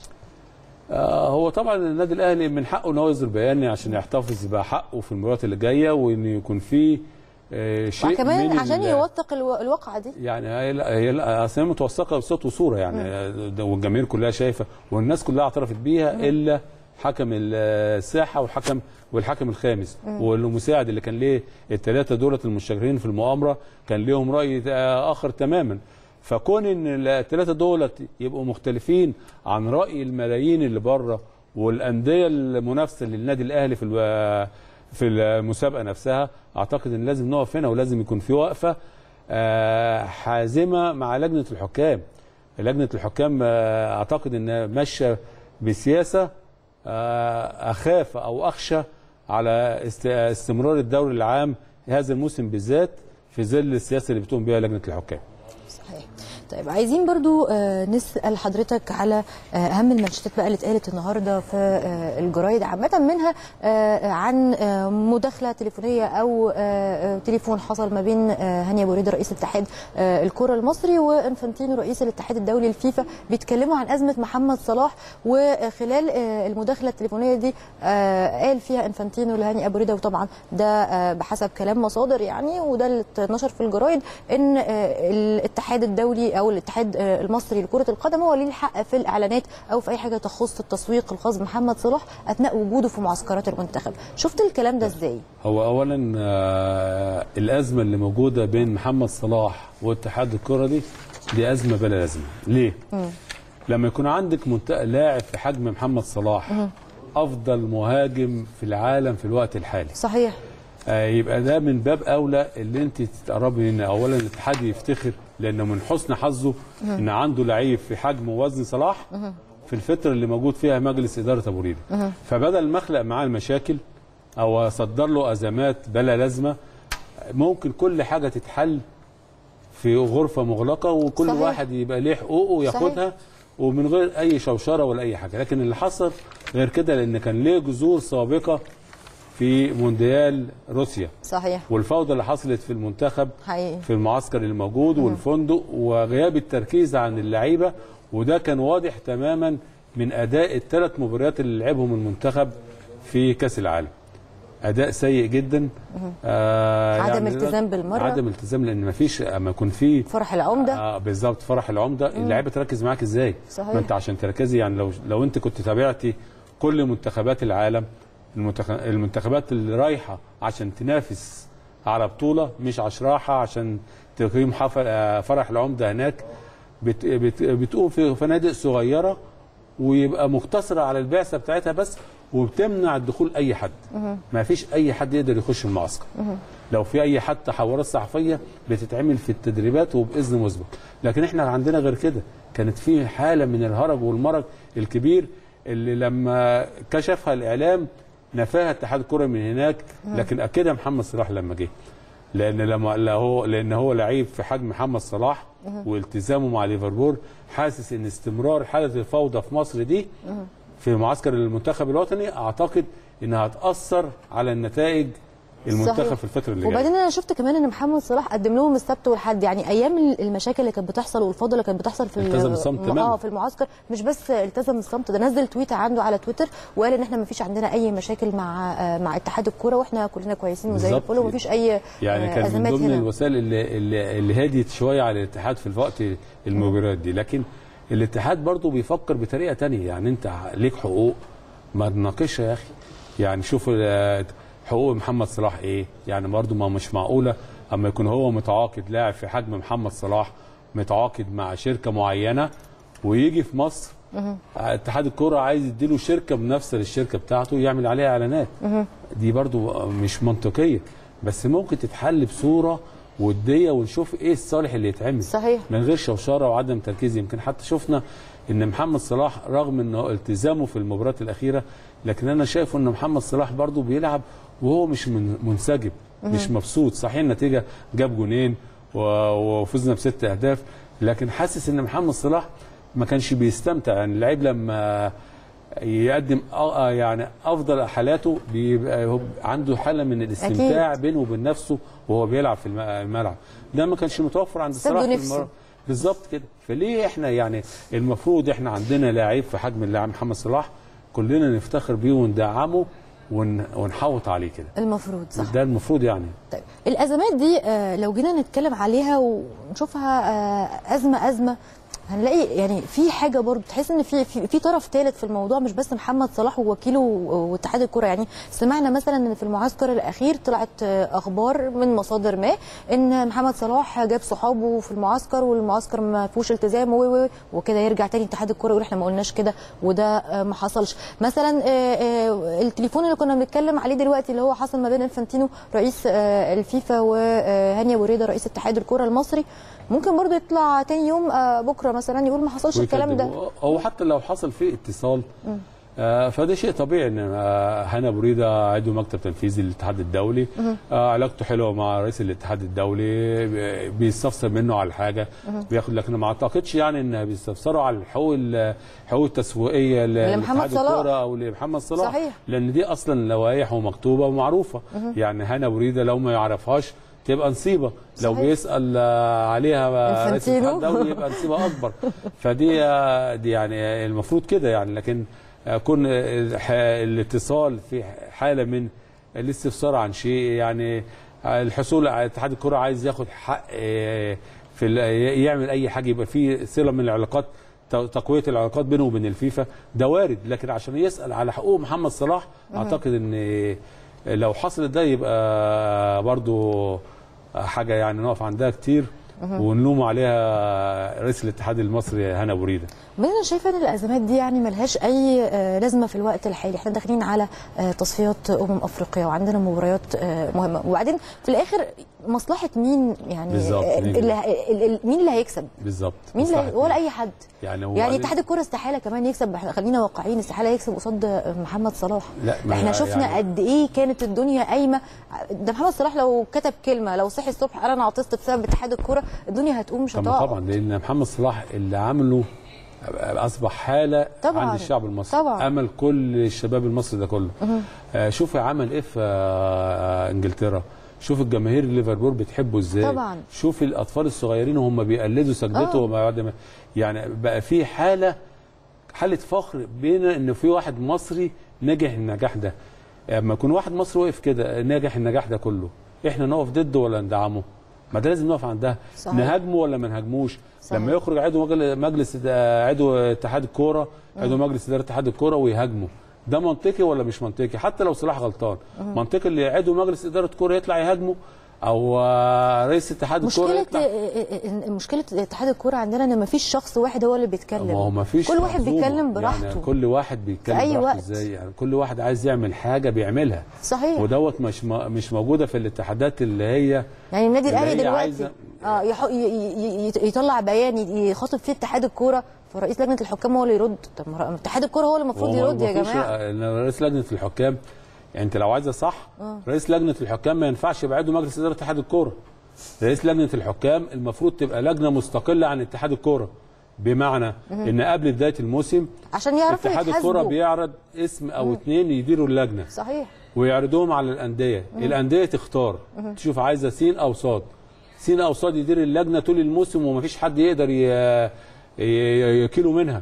آه هو طبعا النادي الاهلي من حقه ان هو يصدر بيان عشان يحتفظ بحقه في المباريات اللي جايه وان يكون في آه شيء وكمان من عشان ال- يوثق الو- الواقعه دي يعني هي لا هي لا اصل هي متوثقه بصوت وصوره يعني ده والجماهير كلها شايفه والناس كلها اعترفت بيها الا حكم الساحه والحكم والحكم الخامس والمساعد اللي كان ليه الثلاثه دولت المشتركين في المؤامره كان ليهم راي آه، اخر تماما فكون ان الثلاثه دولت يبقوا مختلفين عن راي الملايين اللي بره والانديه المنافسه للنادي الاهلي في الو- في المسابقه نفسها اعتقد ان لازم نقف هنا ولازم يكون في وقفه آه، حازمه مع لجنه الحكام لجنه الحكام آه، اعتقد ان ماشيه بسياسه آه، اخاف او اخشى على است- استمرار الدوري العام هذا الموسم بالذات في ظل السياسه اللي بتقوم بها لجنه الحكام صحيح طيب عايزين برضو آه، نسال حضرتك على آه، اهم المانشيتات بقى اللي اتقالت النهارده في آه، الجرايد عامه منها آه، عن آه، مداخله تليفونيه او آه، آه، تليفون حصل ما بين آه، هاني ابو ريده رئيس اتحاد آه، الكره المصري وانفانتينو رئيس الاتحاد الدولي الفيفا بيتكلموا عن ازمه محمد صلاح وخلال آه، المداخله التليفونيه دي آه، قال فيها انفانتينو لهاني ابو ريده وطبعا ده آه، بحسب كلام مصادر يعني وده اللي اتنشر في الجرايد ان آه، الاتحاد الدولي او الاتحاد آه، المصري لكره القدم هو ليه الحق في الاعلانات او في اي حاجه تخص التسويق الخاص بمحمد صلاح اثناء وجوده في معسكرات المنتخب شفت الكلام ده ازاي هو اولا آه، الازمه اللي موجوده بين محمد صلاح واتحاد الكره دي دي ازمه بلا لازمه ليه لما يكون عندك منت... لاعب في حجم محمد صلاح افضل مهاجم في العالم في الوقت الحالي صحيح آه، يبقى ده من باب اولى اللي انت تقربي ان اولا الاتحاد يفتخر لانه من حسن حظه ان عنده لعيب في حجم ووزن صلاح في الفتره اللي موجود فيها مجلس اداره ابو ريده فبدل ما اخلق معاه المشاكل او اصدر له ازمات بلا لازمه ممكن كل حاجه تتحل في غرفه مغلقه وكل صحيح. واحد يبقى ليه حقوقه وياخدها ومن غير اي شوشره ولا اي حاجه لكن اللي حصل غير كده لان كان ليه جذور سابقه في مونديال روسيا صحيح والفوضى اللي حصلت في المنتخب حقيقي في المعسكر الموجود والفندق وغياب التركيز عن اللعيبه وده كان واضح تماما من اداء الثلاث مباريات اللي لعبهم المنتخب في كاس العالم اداء سيء جدا آه عدم التزام بالمرة. عدم التزام لان ما فيش اما يكون في فرح العمده اه بالظبط فرح العمده اللعيبه تركز معاك ازاي صحيح. ما انت عشان تركزي يعني لو لو انت كنت تابعتي كل منتخبات العالم المنتخ- المنتخبات اللي رايحه عشان تنافس على بطوله مش عشان راحه عشان تقيم حفل آه، فرح العمده هناك بت بت بتقوم في فنادق صغيره ويبقى مقتصره على البعثه بتاعتها بس وبتمنع دخول اي حد ما فيش اي حد يقدر يخش المعسكر لو في اي حد تحورات صحفيه بتتعمل في التدريبات وباذن مسبق لكن احنا عندنا غير كده كانت في حاله من الهرج والمرج الكبير اللي لما كشفها الاعلام نفاها اتحاد الكره من هناك لكن اكدها محمد صلاح لما جه لان لما لا هو لان هو لعيب في حجم محمد صلاح والتزامه مع ليفربول حاسس ان استمرار حاله الفوضى في مصر دي في معسكر المنتخب الوطني اعتقد انها هتاثر على النتائج المنتخب صحيح. في الفتره اللي وبعدين جايه انا شفت كمان ان محمد صلاح قدم لهم السبت والحد يعني ايام المشاكل اللي كانت بتحصل والفوضى اللي كانت بتحصل في التزم الصمت اه تماما. في المعسكر مش بس التزم الصمت ده نزل تويت عنده على تويتر وقال ان احنا ما فيش عندنا اي مشاكل مع آه، مع اتحاد الكوره واحنا كلنا كويسين وزي بالظبط. الفل وما فيش اي يعني آه، كان من ازمات ضمن هنا الوسائل اللي, اللي, اللي هديت شويه على الاتحاد في الوقت المباريات دي لكن الاتحاد برضه بيفكر بطريقه تانية يعني انت ليك حقوق ما تناقشها يا اخي يعني شوف آه، حقوق محمد صلاح ايه يعني برضه ما مش معقوله اما يكون هو متعاقد لاعب في حجم محمد صلاح متعاقد مع شركه معينه ويجي في مصر اتحاد الكره عايز يديله شركه منافسه للشركه بتاعته يعمل عليها اعلانات دي برضو مش منطقيه بس ممكن تتحل بصوره وديه ونشوف ايه الصالح اللي يتعمل صحيح. من غير شوشره وعدم تركيز يمكن حتى شفنا ان محمد صلاح رغم انه التزامه في المباراه الاخيره لكن انا شايف ان محمد صلاح برضو بيلعب وهو مش من منسجم مش مبسوط صحيح النتيجه جاب جونين و- وفزنا بست اهداف لكن حاسس ان محمد صلاح ما كانش بيستمتع يعني اللعيب لما يقدم أ- يعني افضل حالاته بيبقى هو عنده حاله من الاستمتاع بينه وبين نفسه وهو بيلعب في الم- الملعب ده ما كانش متوفر عند سد صلاح في نفسه. المر- بالظبط كده فليه احنا يعني المفروض احنا عندنا لاعب في حجم اللاعب محمد صلاح كلنا نفتخر بيه وندعمه ون- ونحوط عليه كده المفروض صح ده المفروض يعني طيب الازمات دي آه، لو جينا نتكلم عليها ونشوفها آه، ازمه ازمه هنلاقي يعني في حاجه برضه تحس ان في في, في طرف ثالث في الموضوع مش بس محمد صلاح ووكيله واتحاد الكره يعني سمعنا مثلا ان في المعسكر الاخير طلعت آه، اخبار من مصادر ما ان محمد صلاح جاب صحابه في المعسكر والمعسكر ما فيهوش التزام و- و- وكده يرجع تاني اتحاد الكره يقول احنا ما قلناش كده وده آه، ما حصلش مثلا آه، آه، التليفون اللي كنا بنتكلم عليه دلوقتي اللي هو حصل ما بين انفانتينو رئيس آه، الفيفا وهانيا بوريدا رئيس اتحاد الكره المصري ممكن برضو يطلع تاني يوم آه، بكره مثلا يقول ما حصلش الكلام ده ويكذب. هو حتى لو حصل فيه اتصال آه، فده شيء طبيعي ان آه، هنا بريده عضو مكتب تنفيذي للاتحاد الدولي آه، علاقته حلوه مع رئيس الاتحاد الدولي بي- بيستفسر منه على الحاجه بياخد لكن ما اعتقدش يعني ان بيستفسروا على الحقوق ال- الحقوق التسويقيه ل- لمحمد لاتحاد صلاح. الكوره او لمحمد صلاح صحيح. لان دي اصلا لوائح ومكتوبه ومعروفه يعني هنا بريده لو ما يعرفهاش تبقى نصيبه لو صحيح. بيسال آه، عليها آه، رئيس انفانتينو. الاتحاد الدولي يبقى نصيبه اكبر فدي آه، دي يعني المفروض كده يعني لكن آه، كون الح- الاتصال في حاله من الاستفسار عن شيء يعني آه، الحصول على اتحاد الكره عايز ياخد حق آه، في ال- يعمل اي حاجه يبقى في صله من العلاقات ت- تقويه العلاقات بينه وبين الفيفا ده وارد لكن عشان يسال على حقوق محمد صلاح اعتقد ان لو حصلت ده يبقى برضو حاجه يعني نقف عندها كتير ونلوم عليها رئيس الاتحاد المصري هنا بريده بس انا شايفه ان الازمات دي يعني ملهاش اي آه، لازمه في الوقت الحالي احنا داخلين على آه، تصفيات امم افريقيا وعندنا مباريات آه، مهمه وبعدين في الاخر مصلحه مين يعني بالظبط. آه، اللي ال- ال- مين اللي هيكسب بالظبط مين اللي مصلحة هي... ولا اي حد يعني يعني وبعدين- اتحاد الكره استحاله كمان يكسب احنا خلينا واقعيين استحاله يكسب قصاد آه، محمد صلاح لا، ما احنا شفنا يعني- قد ايه كانت الدنيا قايمه ده محمد صلاح لو كتب كلمه لو صحي الصبح قال انا عطست بسبب اتحاد الكره الدنيا هتقوم مش طبعا هتقع طبعا لان محمد صلاح اللي عمله اصبح حاله طبعاً. عند الشعب المصري طبعاً. امل كل الشباب المصري ده كله آه شوف عمل ايه في آه انجلترا شوف الجماهير ليفربول بتحبه ازاي طبعاً. شوف الاطفال الصغيرين وهم بيقلدوا سجدته آه. وما بعد ما يعني بقى في حاله حاله فخر بينا ان في واحد مصري نجح النجاح ده لما يكون واحد مصري وقف كده ناجح النجاح ده كله احنا نقف ضده ولا ندعمه ما ده لازم نقف عندها صحيح. نهاجمه ولا ما نهاجموش صحيح. لما يخرج عضو مجل- مجلس عضو اتحاد الكوره عضو مجلس اداره اتحاد الكوره ويهاجمه ده منطقي ولا مش منطقي حتى لو صلاح غلطان منطقي اللي عضو مجلس اداره كوره يطلع يهاجمه او آه، رئيس اتحاد الكوره مشكلة يطلع مشكلة اتحاد الكورة عندنا ان مفيش شخص واحد هو اللي بيتكلم ما هو ما فيش كل واحد منظومة. بيتكلم براحته يعني كل واحد بيتكلم في أي براحته وقت. ازاي يعني كل واحد عايز يعمل حاجه بيعملها صحيح ودوت مش م- مش موجوده في الاتحادات اللي هي يعني النادي اللي الاهلي هي دلوقتي عايزة- اه يح- ي- ي- ي- يطلع بيان ي- يخاطب فيه اتحاد الكورة فرئيس لجنة الحكام هو اللي يرد طب ما رأ- اتحاد الكورة هو اللي المفروض هو يرد يا المفروض جماعة إن رئيس لجنه الحكام يعني انت لو عايزه صح رئيس لجنه الحكام ما ينفعش يبقى عضو مجلس اداره اتحاد الكوره رئيس لجنه الحكام المفروض تبقى لجنه مستقله عن اتحاد الكوره بمعنى ان قبل بدايه الموسم عشان يعرفوا اتحاد الكوره يتحاسبوا بيعرض اسم او اثنين يديروا اللجنه صحيح ويعرضوهم على الانديه الانديه تختار تشوف عايزه سين او صاد سين او صاد يدير اللجنه طول الموسم ومفيش حد يقدر ي- ي- يكيلوا منها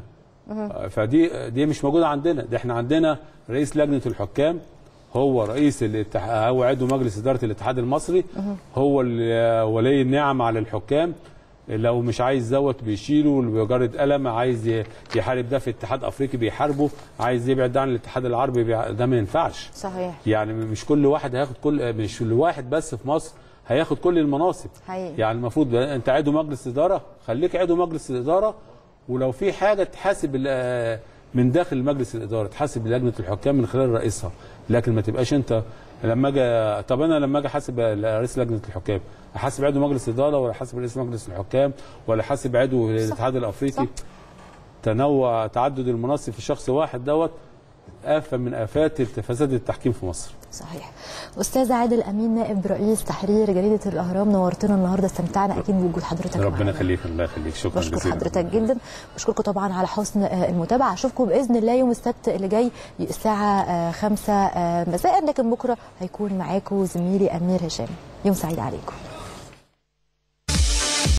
فدي دي مش موجوده عندنا ده احنا عندنا رئيس لجنه الحكام هو رئيس الاتحاد هو عضو مجلس اداره الاتحاد المصري هو اللي ولي النعم على الحكام لو مش عايز دوت بيشيله بجرد قلم عايز ي- يحارب ده في اتحاد افريقي بيحاربه عايز يبعد ده عن الاتحاد العربي بيع- ده ما ينفعش صحيح يعني مش كل واحد هياخد كل مش كل واحد بس في مصر هياخد كل المناصب حقيقي. يعني المفروض بقى انت عضو مجلس اداره خليك عضو مجلس الاداره ولو في حاجه تحاسب ال- من داخل مجلس الاداره تحاسب لجنه الحكام من خلال رئيسها لكن ما تبقاش انت لما اجي طب انا لما اجي احاسب رئيس لجنه الحكام احاسب عضو مجلس اداره ولا احاسب رئيس مجلس الحكام ولا احاسب عضو الاتحاد الافريقي صح. تنوع تعدد المناصب في شخص واحد دوت آفة من آفات فساد التحكيم في مصر صحيح استاذ عادل امين نائب رئيس تحرير جريده الاهرام نورتنا النهارده استمتعنا اكيد بوجود حضرتك ربنا معانا. يخليك الله يخليك شكرا بشكر جزيلا حضرتك جدا بشكركم طبعا على حسن آه، المتابعه اشوفكم باذن الله يوم السبت اللي جاي الساعه 5 مساء لكن بكره هيكون معاكم زميلي امير هشام يوم سعيد عليكم